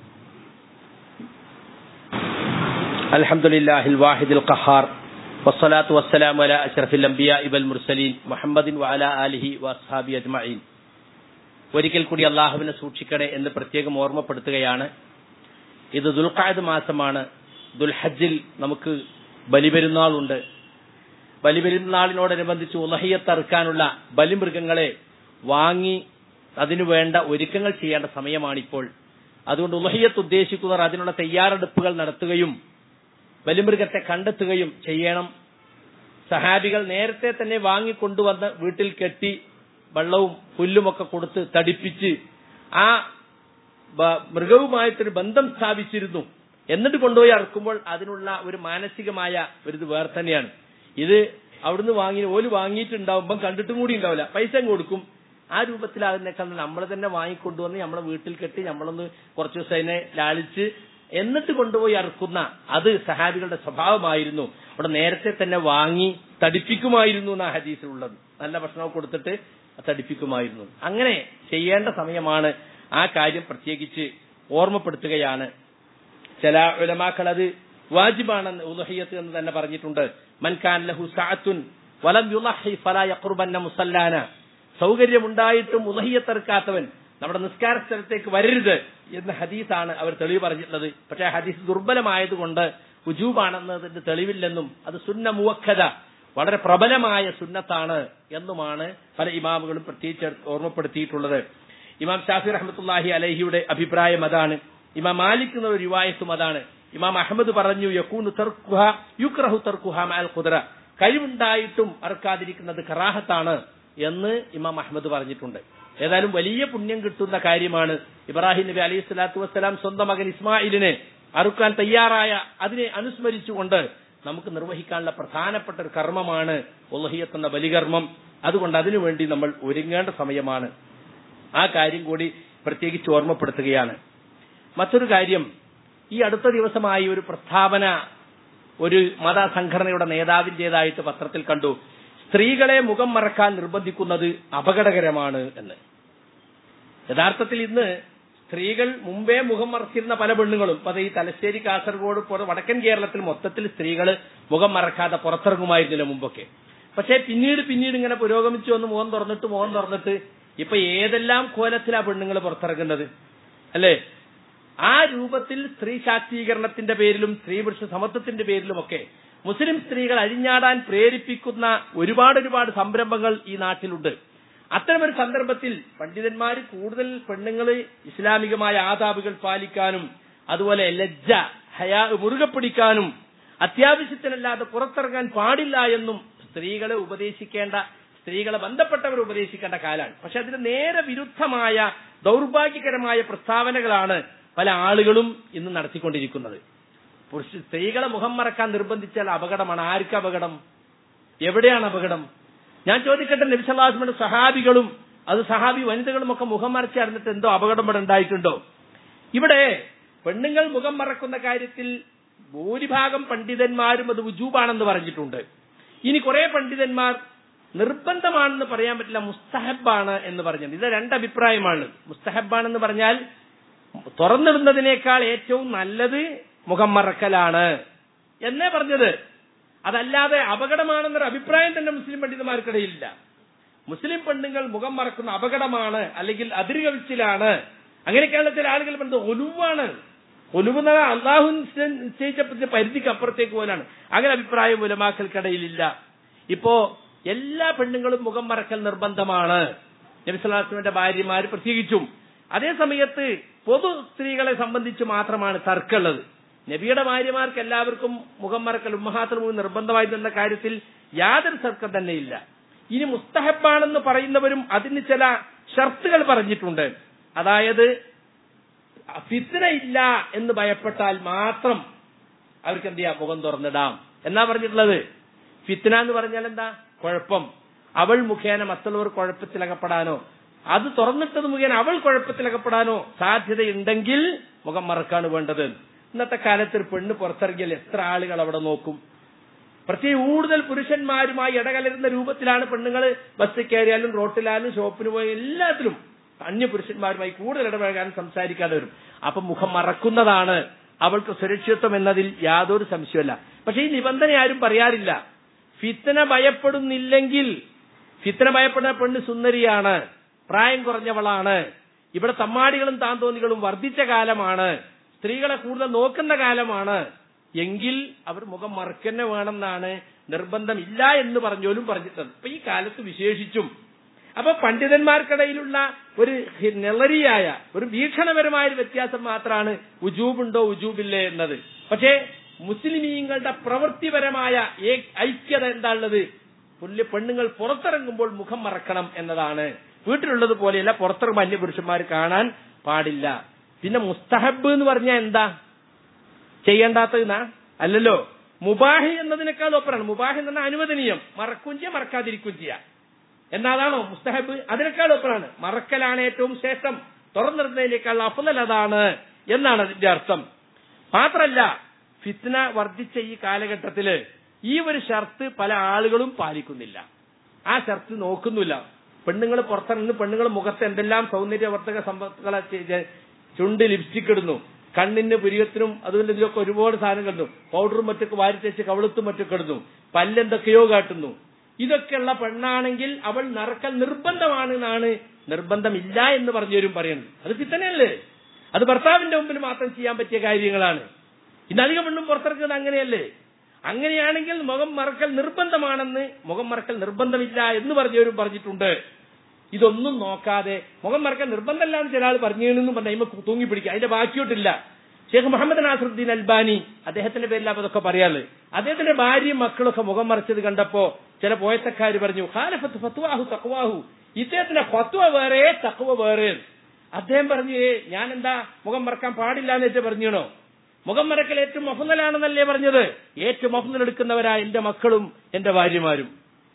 അൽഹംദുലില്ലാഹിൽ വാഹിദിൽ ഖഹാർ വസ്സലാത്തു വസ്സലാമു അലാ അഷ്റഫിൽ അംബിയാഇ വൽ മുർസലീൻ മുഹമ്മദിൻ വഅലാ ആലിഹി വഅസ്ഹാബി അജ്മഈൻ ഒരിക്കൽ കൂടി അള്ളാഹുവിനെ സൂക്ഷിക്കണേ എന്ന് പ്രത്യേകം ഓർമ്മപ്പെടുത്തുകയാണ് ഇത് ദുൽഖായത് മാസമാണ് ദുൽഹജ്ജിൽ നമുക്ക് ബലിപെരുന്നാളുണ്ട് ബലിപെരുന്നാളിനോടനുബന്ധിച്ച് ഉലഹിയത്തറുക്കാനുള്ള ബലിമൃഗങ്ങളെ വാങ്ങി അതിനു വേണ്ട ഒരുക്കങ്ങൾ ചെയ്യേണ്ട സമയമാണിപ്പോൾ അതുകൊണ്ട് ഉലഹിയത്ത് ഉദ്ദേശിക്കുന്നവർ അതിനുള്ള തയ്യാറെടുപ്പുകൾ നടത്തുകയും ബലിമൃഗത്തെ കണ്ടെത്തുകയും ചെയ്യണം സഹാബികൾ നേരത്തെ തന്നെ വാങ്ങിക്കൊണ്ടുവന്ന് വീട്ടിൽ കെട്ടി വെള്ളവും പുല്ലുമൊക്കെ കൊടുത്ത് തടിപ്പിച്ച് ആ മൃഗവുമായിട്ടൊരു ബന്ധം സ്ഥാപിച്ചിരുന്നു എന്നിട്ട് കൊണ്ടുപോയി അറക്കുമ്പോൾ അതിനുള്ള ഒരു മാനസികമായ ഒരു ഇത് വേറെ തന്നെയാണ് ഇത് അവിടുന്ന് വാങ്ങി ഓല് വാങ്ങിയിട്ടുണ്ടാവുമ്പം കണ്ടിട്ടും കൂടി ഉണ്ടാവില്ല പൈസ കൊടുക്കും ആ രൂപത്തിലാകുന്നേക്കാൾ നമ്മൾ തന്നെ വാങ്ങിക്കൊണ്ടുവന്ന് നമ്മളെ വീട്ടിൽ കെട്ടി നമ്മളൊന്ന് കുറച്ചു ദിവസം അതിനെ ലാളിച്ച് എന്നിട്ട് കൊണ്ടുപോയി അറുക്കുന്ന അത് സഹാബികളുടെ സ്വഭാവമായിരുന്നു അവിടെ നേരത്തെ തന്നെ വാങ്ങി തടിപ്പിക്കുമായിരുന്നു എന്നാ ഹദീസിലുള്ളത് നല്ല ഭക്ഷണം കൊടുത്തിട്ട് തടിപ്പിക്കുമായിരുന്നു അങ്ങനെ ചെയ്യേണ്ട സമയമാണ് ആ കാര്യം പ്രത്യേകിച്ച് ഓർമ്മപ്പെടുത്തുകയാണ് ചില ഉലമാക്കൾ അത് വാജിബാണെന്ന് ഉലഹിയത്ത് എന്ന് തന്നെ പറഞ്ഞിട്ടുണ്ട് മൻകാൻ ലഹു സാത്തുൻ വലം യുലഹി ഫലാ യഖ്റുബന്ന മുസല്ലാന സൗകര്യമുണ്ടായിട്ടും ഉലഹിയത്തെറുക്കാത്തവൻ നമ്മുടെ നിസ്കാര സ്ഥലത്തേക്ക് വരരുത് എന്ന ഹദീസാണ് അവർ തെളിവ് പറഞ്ഞിട്ടുള്ളത് പക്ഷേ ഹദീസ് ദുർബലമായതുകൊണ്ട് ഉജൂബാണെന്നതിന്റെ തെളിവില്ലെന്നും അത് സുന്ന മുവക്കത വളരെ പ്രബലമായ സുന്നത്താണ് എന്നുമാണ് പല ഇമാമുകളും പ്രത്യേകിച്ച് ഓർമ്മപ്പെടുത്തിയിട്ടുള്ളത് ഇമാം ഷാഫി റഹ്മത്തുല്ലാഹി അലഹിയുടെ അഭിപ്രായം അതാണ് ഇമാം മാലിക് എന്ന ഒരു റിവായത്തും അതാണ് ഇമാം അഹമ്മദ് പറഞ്ഞു യക്കൂന് തർക്കുഹ യുക്രഹു തർക്കുഹ മാൽ ഖുദ്ര കഴിവുണ്ടായിട്ടും അറക്കാതിരിക്കുന്നത് കറാഹത്താണ് എന്ന് ഇമാം അഹമ്മദ് പറഞ്ഞിട്ടുണ്ട് ഏതായാലും വലിയ പുണ്യം കിട്ടുന്ന കാര്യമാണ് ഇബ്രാഹിം നബി അലൈഹി സ്വലാത്തു വസ്സലാം സ്വന്തം മകൻ ഇസ്മായിലിനെ അറുക്കാൻ തയ്യാറായ അതിനെ അനുസ്മരിച്ചുകൊണ്ട് നമുക്ക് നിർവഹിക്കാനുള്ള പ്രധാനപ്പെട്ട ഒരു കർമ്മമാണ് ഉലഹിയത്ത് എന്ന ബലികർമ്മം അതുകൊണ്ട് അതിനുവേണ്ടി നമ്മൾ ഒരുങ്ങേണ്ട സമയമാണ് ആ കാര്യം കൂടി പ്രത്യേകിച്ച് ഓർമ്മപ്പെടുത്തുകയാണ് മറ്റൊരു കാര്യം ഈ അടുത്ത ദിവസമായി ഒരു പ്രസ്താവന ഒരു മതസംഘടനയുടെ നേതാവിന്റേതായിട്ട് പത്രത്തിൽ കണ്ടു സ്ത്രീകളെ മുഖം മറക്കാൻ നിർബന്ധിക്കുന്നത് അപകടകരമാണ് എന്ന് യഥാർത്ഥത്തിൽ ഇന്ന് സ്ത്രീകൾ മുമ്പേ മുഖം മറച്ചിരുന്ന പല പെണ്ണുങ്ങളും അത് ഈ തലശ്ശേരി കാസർഗോഡ് പോലെ വടക്കൻ കേരളത്തിൽ മൊത്തത്തിൽ സ്ത്രീകൾ മുഖം മറക്കാതെ പുറത്തിറങ്ങുമായിരുന്നില്ല മുമ്പൊക്കെ പക്ഷേ പിന്നീട് പിന്നീട് ഇങ്ങനെ പുരോഗമിച്ചു വന്ന് മുഖം തുറന്നിട്ട് മുഖം തുറന്നിട്ട് ഇപ്പൊ ഏതെല്ലാം കോലത്തിലാ പെണ്ണുങ്ങൾ പുറത്തിറങ്ങുന്നത് അല്ലേ ആ രൂപത്തിൽ സ്ത്രീ ശാക്തീകരണത്തിന്റെ പേരിലും സ്ത്രീ പുരുഷ സമത്വത്തിന്റെ പേരിലുമൊക്കെ മുസ്ലിം സ്ത്രീകൾ അഴിഞ്ഞാടാൻ പ്രേരിപ്പിക്കുന്ന ഒരുപാട് ഒരുപാട് സംരംഭങ്ങൾ ഈ നാട്ടിലുണ്ട് അത്തരമൊരു സന്ദർഭത്തിൽ പണ്ഡിതന്മാർ കൂടുതൽ പെണ്ണുങ്ങൾ ഇസ്ലാമികമായ ആദാബുകൾ പാലിക്കാനും അതുപോലെ ലജ്ജ ഹയാ മുറുകെ പിടിക്കാനും അത്യാവശ്യത്തിനല്ലാതെ പുറത്തിറങ്ങാൻ പാടില്ല എന്നും സ്ത്രീകളെ ഉപദേശിക്കേണ്ട സ്ത്രീകളെ ബന്ധപ്പെട്ടവർ ഉപദേശിക്കേണ്ട കാലാണ് പക്ഷെ അതിന് നേരെ വിരുദ്ധമായ ദൗർഭാഗ്യകരമായ പ്രസ്താവനകളാണ് പല ആളുകളും ഇന്ന് നടത്തിക്കൊണ്ടിരിക്കുന്നത് പുരുഷ സ്ത്രീകളെ മുഖം മറക്കാൻ നിർബന്ധിച്ചാൽ അപകടമാണ് ആർക്ക് അപകടം എവിടെയാണ് അപകടം ഞാൻ ചോദിക്കട്ടെ നബിസല്ലാസ്മിന്റെ സഹാബികളും അത് സഹാബി വനിതകളും ഒക്കെ മുഖം മറച്ചറിഞ്ഞിട്ട് എന്തോ അപകടം ഇവിടെ ഉണ്ടായിട്ടുണ്ടോ ഇവിടെ പെണ്ണുങ്ങൾ മുഖം മറക്കുന്ന കാര്യത്തിൽ ഭൂരിഭാഗം പണ്ഡിതന്മാരും അത് ഉജൂബാണെന്ന് പറഞ്ഞിട്ടുണ്ട് ഇനി കുറെ പണ്ഡിതന്മാർ നിർബന്ധമാണെന്ന് പറയാൻ പറ്റില്ല മുസ്തഹബാണ് എന്ന് പറഞ്ഞത് ഇത് രണ്ടഭിപ്രായമാണ് മുസ്തഹബാണെന്ന് പറഞ്ഞാൽ തുറന്നിടുന്നതിനേക്കാൾ ഏറ്റവും നല്ലത് മുഖം മറക്കലാണ് എന്നേ പറഞ്ഞത് അതല്ലാതെ അപകടമാണെന്നൊരു അഭിപ്രായം തന്നെ മുസ്ലിം പണ്ഡിതന്മാർക്കിടയിലില്ല മുസ്ലിം പെണ്ണുങ്ങൾ മുഖം മറക്കുന്ന അപകടമാണ് അല്ലെങ്കിൽ അതിരുകവിച്ചിലാണ് അങ്ങനെയൊക്കെയാണ് ചില ആളുകൾ പറഞ്ഞത് ഒലുവാണ് ഒലുവ് എന്ന അള്ളാഹു നിശ്ചയിച്ച പരിധിക്ക് അപ്പുറത്തേക്ക് പോലാണ് അങ്ങനെ അഭിപ്രായം ഉലമാക്കൾക്കിടയിലില്ല ഇപ്പോ എല്ലാ പെണ്ണുങ്ങളും മുഖം മറക്കൽ നിർബന്ധമാണ് നബിസ്വലാസ്ലമിന്റെ ഭാര്യമാര് പ്രത്യേകിച്ചും അതേ സമയത്ത് പൊതു സ്ത്രീകളെ സംബന്ധിച്ച് മാത്രമാണ് തർക്കമുള്ളത് നബിയുടെ ഭാര്യമാർക്ക് എല്ലാവർക്കും മുഖം മറക്കൽ ഉമ്മഹാത്തിൽ മുഖം നിർബന്ധമായി എന്ന കാര്യത്തിൽ യാതൊരു തർക്കം തന്നെയില്ല ഇനി മുസ്തഹബാണെന്ന് പറയുന്നവരും അതിന് ചില ഷർത്തുകൾ പറഞ്ഞിട്ടുണ്ട് അതായത് ഫിത്തന ഇല്ല എന്ന് ഭയപ്പെട്ടാൽ മാത്രം അവർക്ക് എന്ത് ചെയ്യാം മുഖം തുറന്നിടാം എന്നാ പറഞ്ഞിട്ടുള്ളത് ഫിത്തന എന്ന് പറഞ്ഞാൽ എന്താ കുഴപ്പം അവൾ മുഖേന മറ്റുള്ളവർ കുഴപ്പത്തിലകപ്പെടാനോ അത് തുറന്നിട്ടത് മുഖേന അവൾ കുഴപ്പത്തിലകപ്പെടാനോ സാധ്യതയുണ്ടെങ്കിൽ മുഖം മറക്കാണ് വേണ്ടത് ഇന്നത്തെ കാലത്ത് ഒരു പെണ്ണ് പുറത്തിറങ്ങിയാൽ എത്ര ആളുകൾ അവിടെ നോക്കും പ്രത്യേക കൂടുതൽ പുരുഷന്മാരുമായി ഇടകലരുന്ന രൂപത്തിലാണ് പെണ്ണുങ്ങൾ ബസ്സിൽ കയറിയാലും റോട്ടിലായാലും ഷോപ്പിന് പോയി എല്ലാത്തിലും അന്യ പുരുഷന്മാരുമായി കൂടുതൽ ഇടപഴകാനും സംസാരിക്കാതെ വരും അപ്പൊ മുഖം മറക്കുന്നതാണ് അവൾക്ക് സുരക്ഷിതത്വം എന്നതിൽ യാതൊരു സംശയമല്ല പക്ഷെ ഈ നിബന്ധന ആരും പറയാറില്ല ഫിത്തന ഭയപ്പെടുന്നില്ലെങ്കിൽ ഫിത്തന ഭയപ്പെടുന്ന പെണ്ണ് സുന്ദരിയാണ് പ്രായം കുറഞ്ഞവളാണ് ഇവിടെ തമ്മാടികളും താന്തോന്നികളും വർദ്ധിച്ച കാലമാണ് സ്ത്രീകളെ കൂടുതൽ നോക്കുന്ന കാലമാണ് എങ്കിൽ അവർ മുഖം മറക്കന്നെ വേണമെന്നാണ് നിർബന്ധമില്ല എന്ന് പറഞ്ഞോലും പറഞ്ഞിട്ടത് അപ്പൊ ഈ കാലത്ത് വിശേഷിച്ചും അപ്പൊ പണ്ഡിതന്മാർക്കിടയിലുള്ള ഒരു നിളരിയായ ഒരു വീക്ഷണപരമായ ഒരു വ്യത്യാസം മാത്രമാണ് ഉജൂബുണ്ടോ ഉജൂബില്ലേ എന്നത് പക്ഷേ മുസ്ലിമീങ്ങളുടെ പ്രവൃത്തിപരമായ ഐക്യത എന്താ ഉള്ളത് പുല്ല് പെണ്ണുങ്ങൾ പുറത്തിറങ്ങുമ്പോൾ മുഖം മറക്കണം എന്നതാണ് വീട്ടിലുള്ളത് പോലെയല്ല പുറത്തിറങ്ങുമ്പോൾ അന്യപുരുഷന്മാർ കാണാൻ പാടില്ല പിന്നെ മുസ്തഹബ് എന്ന് പറഞ്ഞാൽ എന്താ ചെയ്യേണ്ടാത്തതെന്നാ അല്ലല്ലോ മുബാഹി എന്നതിനേക്കാൾ ഒപ്പറാണ് മുബാഹി എന്ന് പറഞ്ഞാൽ അനുവദനീയം മറക്കുകയും ചെയ്യാം മറക്കാതിരിക്കുകയും ചെയ്യാം എന്നാതാണോ മുസ്തഹബ് അതിനേക്കാൾ ഒപ്പറാണ് മറക്കലാണ് ഏറ്റവും ശ്രേഷ്ഠം തുറന്നിടുന്നതിനേക്കാൾ അഫലൽ അതാണ് എന്നാണ് അതിന്റെ അർത്ഥം മാത്രല്ല ഫിത്ന വർദ്ധിച്ച ഈ കാലഘട്ടത്തില് ഈ ഒരു ഷർത്ത് പല ആളുകളും പാലിക്കുന്നില്ല ആ ഷർത്ത് നോക്കുന്നില്ല പെണ്ണുങ്ങൾ പുറത്തിറങ്ങുന്നു പെണ്ണുങ്ങൾ മുഖത്ത് എന്തെല്ലാം സൗന്ദര്യവർദ്ധക സമ്പത്തുകളെ ചുണ്ട് ലിപ്സ്റ്റിക് ഇടുന്നു കണ്ണിന് പുരികത്തിനും അതുകൊണ്ട് ഇതിലൊക്കെ ഒരുപാട് സാധനം കിടന്നു പൗഡറും മറ്റൊക്കെ വാരി തേച്ച് കവളത്തും മറ്റൊക്കെ ഇടുന്നു പല്ലെന്തൊക്കെയോ കാട്ടുന്നു ഇതൊക്കെയുള്ള പെണ്ണാണെങ്കിൽ അവൾ നറക്കൽ നിർബന്ധമാണ് എന്നാണ് നിർബന്ധമില്ല എന്ന് പറഞ്ഞവരും പറയുന്നത് അത് ഫിത്തനയല്ലേ അത് ഭർത്താവിന്റെ മുമ്പിൽ മാത്രം ചെയ്യാൻ പറ്റിയ കാര്യങ്ങളാണ് ഇന്നധികം പെണ്ണും പുറത്തിറക്കുന്നത് അങ്ങനെയല്ലേ അങ്ങനെയാണെങ്കിൽ മുഖം മറക്കൽ നിർബന്ധമാണെന്ന് മുഖം മറക്കൽ നിർബന്ധമില്ല എന്ന് പറഞ്ഞവരും പറഞ്ഞിട്ടുണ്ട് ഇതൊന്നും നോക്കാതെ മുഖം മറക്കൽ നിർബന്ധമല്ല എന്ന് ചില ആൾ പറഞ്ഞെന്നും പറഞ്ഞ ഇമ്മ തൂങ്ങി പിടിക്കുക അതിന്റെ ബാക്കിയോട്ടില്ല ഷേഖ് മുഹമ്മദ് നാസറുദ്ദീൻ അൽബാനി അദ്ദേഹത്തിന്റെ പേരിൽ അതൊക്കെ പറയാറ് അദ്ദേഹത്തിന്റെ ഭാര്യയും മക്കളൊക്കെ മുഖം മറച്ചത് കണ്ടപ്പോ ചില പോയത്തക്കാർ പറഞ്ഞു ഖാലഫത്ത് ഫത്വാഹു തക്വാഹു ഇദ്ദേഹത്തിന്റെ ഫത്വ വേറെ തക്വ വേറെ അദ്ദേഹം പറഞ്ഞു ഏ ഞാൻ എന്താ മുഖം മറക്കാൻ പാടില്ല എന്ന് വെച്ച് പറഞ്ഞോ മുഖം മറക്കൽ ഏറ്റവും മഫുന്നലാണെന്നല്ലേ പറഞ്ഞത് ഏറ്റവും മഫുന്നലെടുക്കുന്നവരാ എന്റെ മക്കളും എന്റെ ഭാര്യമാരും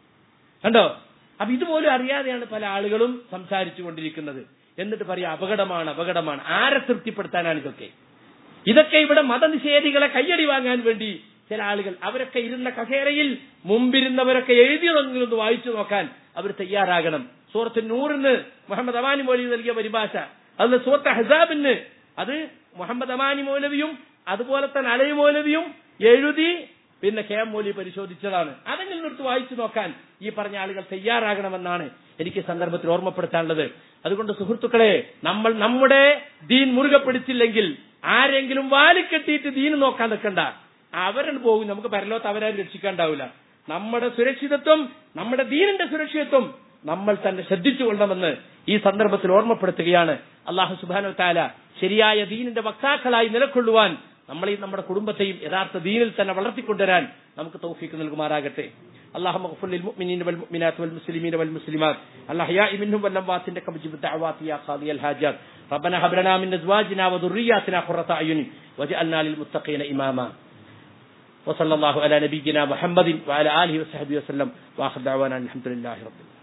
കണ്ടോ അപ്പൊ ഇതുപോലും അറിയാതെയാണ് പല ആളുകളും സംസാരിച്ചു കൊണ്ടിരിക്കുന്നത് എന്നിട്ട് പറയാം അപകടമാണ് അപകടമാണ് ആരെ തൃപ്തിപ്പെടുത്താനാണ് ഇതൊക്കെ ഇതൊക്കെ ഇവിടെ മതനിഷേധികളെ കയ്യടി വാങ്ങാൻ വേണ്ടി ചില ആളുകൾ അവരൊക്കെ ഇരുന്ന കസേരയിൽ മുമ്പിരുന്നവരൊക്കെ എഴുതിയതൊന്നും വായിച്ചു നോക്കാൻ അവർ തയ്യാറാകണം സൂറത്ത് നൂറിന് മുഹമ്മദ് അമാനി മൗലവി നൽകിയ പരിഭാഷ അതിൽ സൂറത്ത് ഹസാബിന് അത് മുഹമ്മദ് അമാനി മൗലവിയും അതുപോലെ തന്നെ അലൈ മൗലവിയും എഴുതി പിന്നെ കെ എം മൗലി പരിശോധിച്ചതാണ് അതെങ്കിലും എടുത്ത് വായിച്ചു നോക്കാൻ ഈ പറഞ്ഞ ആളുകൾ തയ്യാറാകണമെന്നാണ് എനിക്ക് സന്ദർഭത്തിൽ ഓർമ്മപ്പെടുത്താനുള്ളത് അതുകൊണ്ട് സുഹൃത്തുക്കളെ നമ്മൾ നമ്മുടെ ദീൻ മുറുകെ പിടിച്ചില്ലെങ്കിൽ ആരെങ്കിലും വാലിക്കെട്ടിയിട്ട് ദീന് നോക്കാൻ നിൽക്കണ്ട അവരാണ് പോകും നമുക്ക് പരലോത്ത് അവരാരും രക്ഷിക്കാണ്ടാവില്ല നമ്മുടെ സുരക്ഷിതത്വം നമ്മുടെ ദീനിന്റെ സുരക്ഷിതത്വം നമ്മൾ തന്നെ ശ്രദ്ധിച്ചുകൊള്ളണമെന്ന് ഈ സന്ദർഭത്തിൽ ഓർമ്മപ്പെടുത്തുകയാണ് അള്ളാഹു സുബാനോ താല ശരിയായ ദീനിന്റെ വക്താക്കളായി നിലകൊള്ളുവാൻ നമ്മളെയും നമ്മുടെ കുടുംബത്തെയും യഥാർത്ഥ ദീനിൽ തന്നെ വളർത്തിക്കൊണ്ടുവരാൻ നമുക്ക് തൗഫീക്ക് നൽകുമാറാകട്ടെ اللهم اغفر للمؤمنين والمؤمنات والمسلمين والمسلمات الأحياء منهم والأموات إنك مجيب الدعوات يا قاضي الحاجات ربنا هب لنا من أزواجنا وذرياتنا قرة أعين واجعلنا للمتقين إماما وصلى الله على نبينا محمد وعلى آله وصحبه وسلم وآخر دعوانا الحمد لله رب العالمين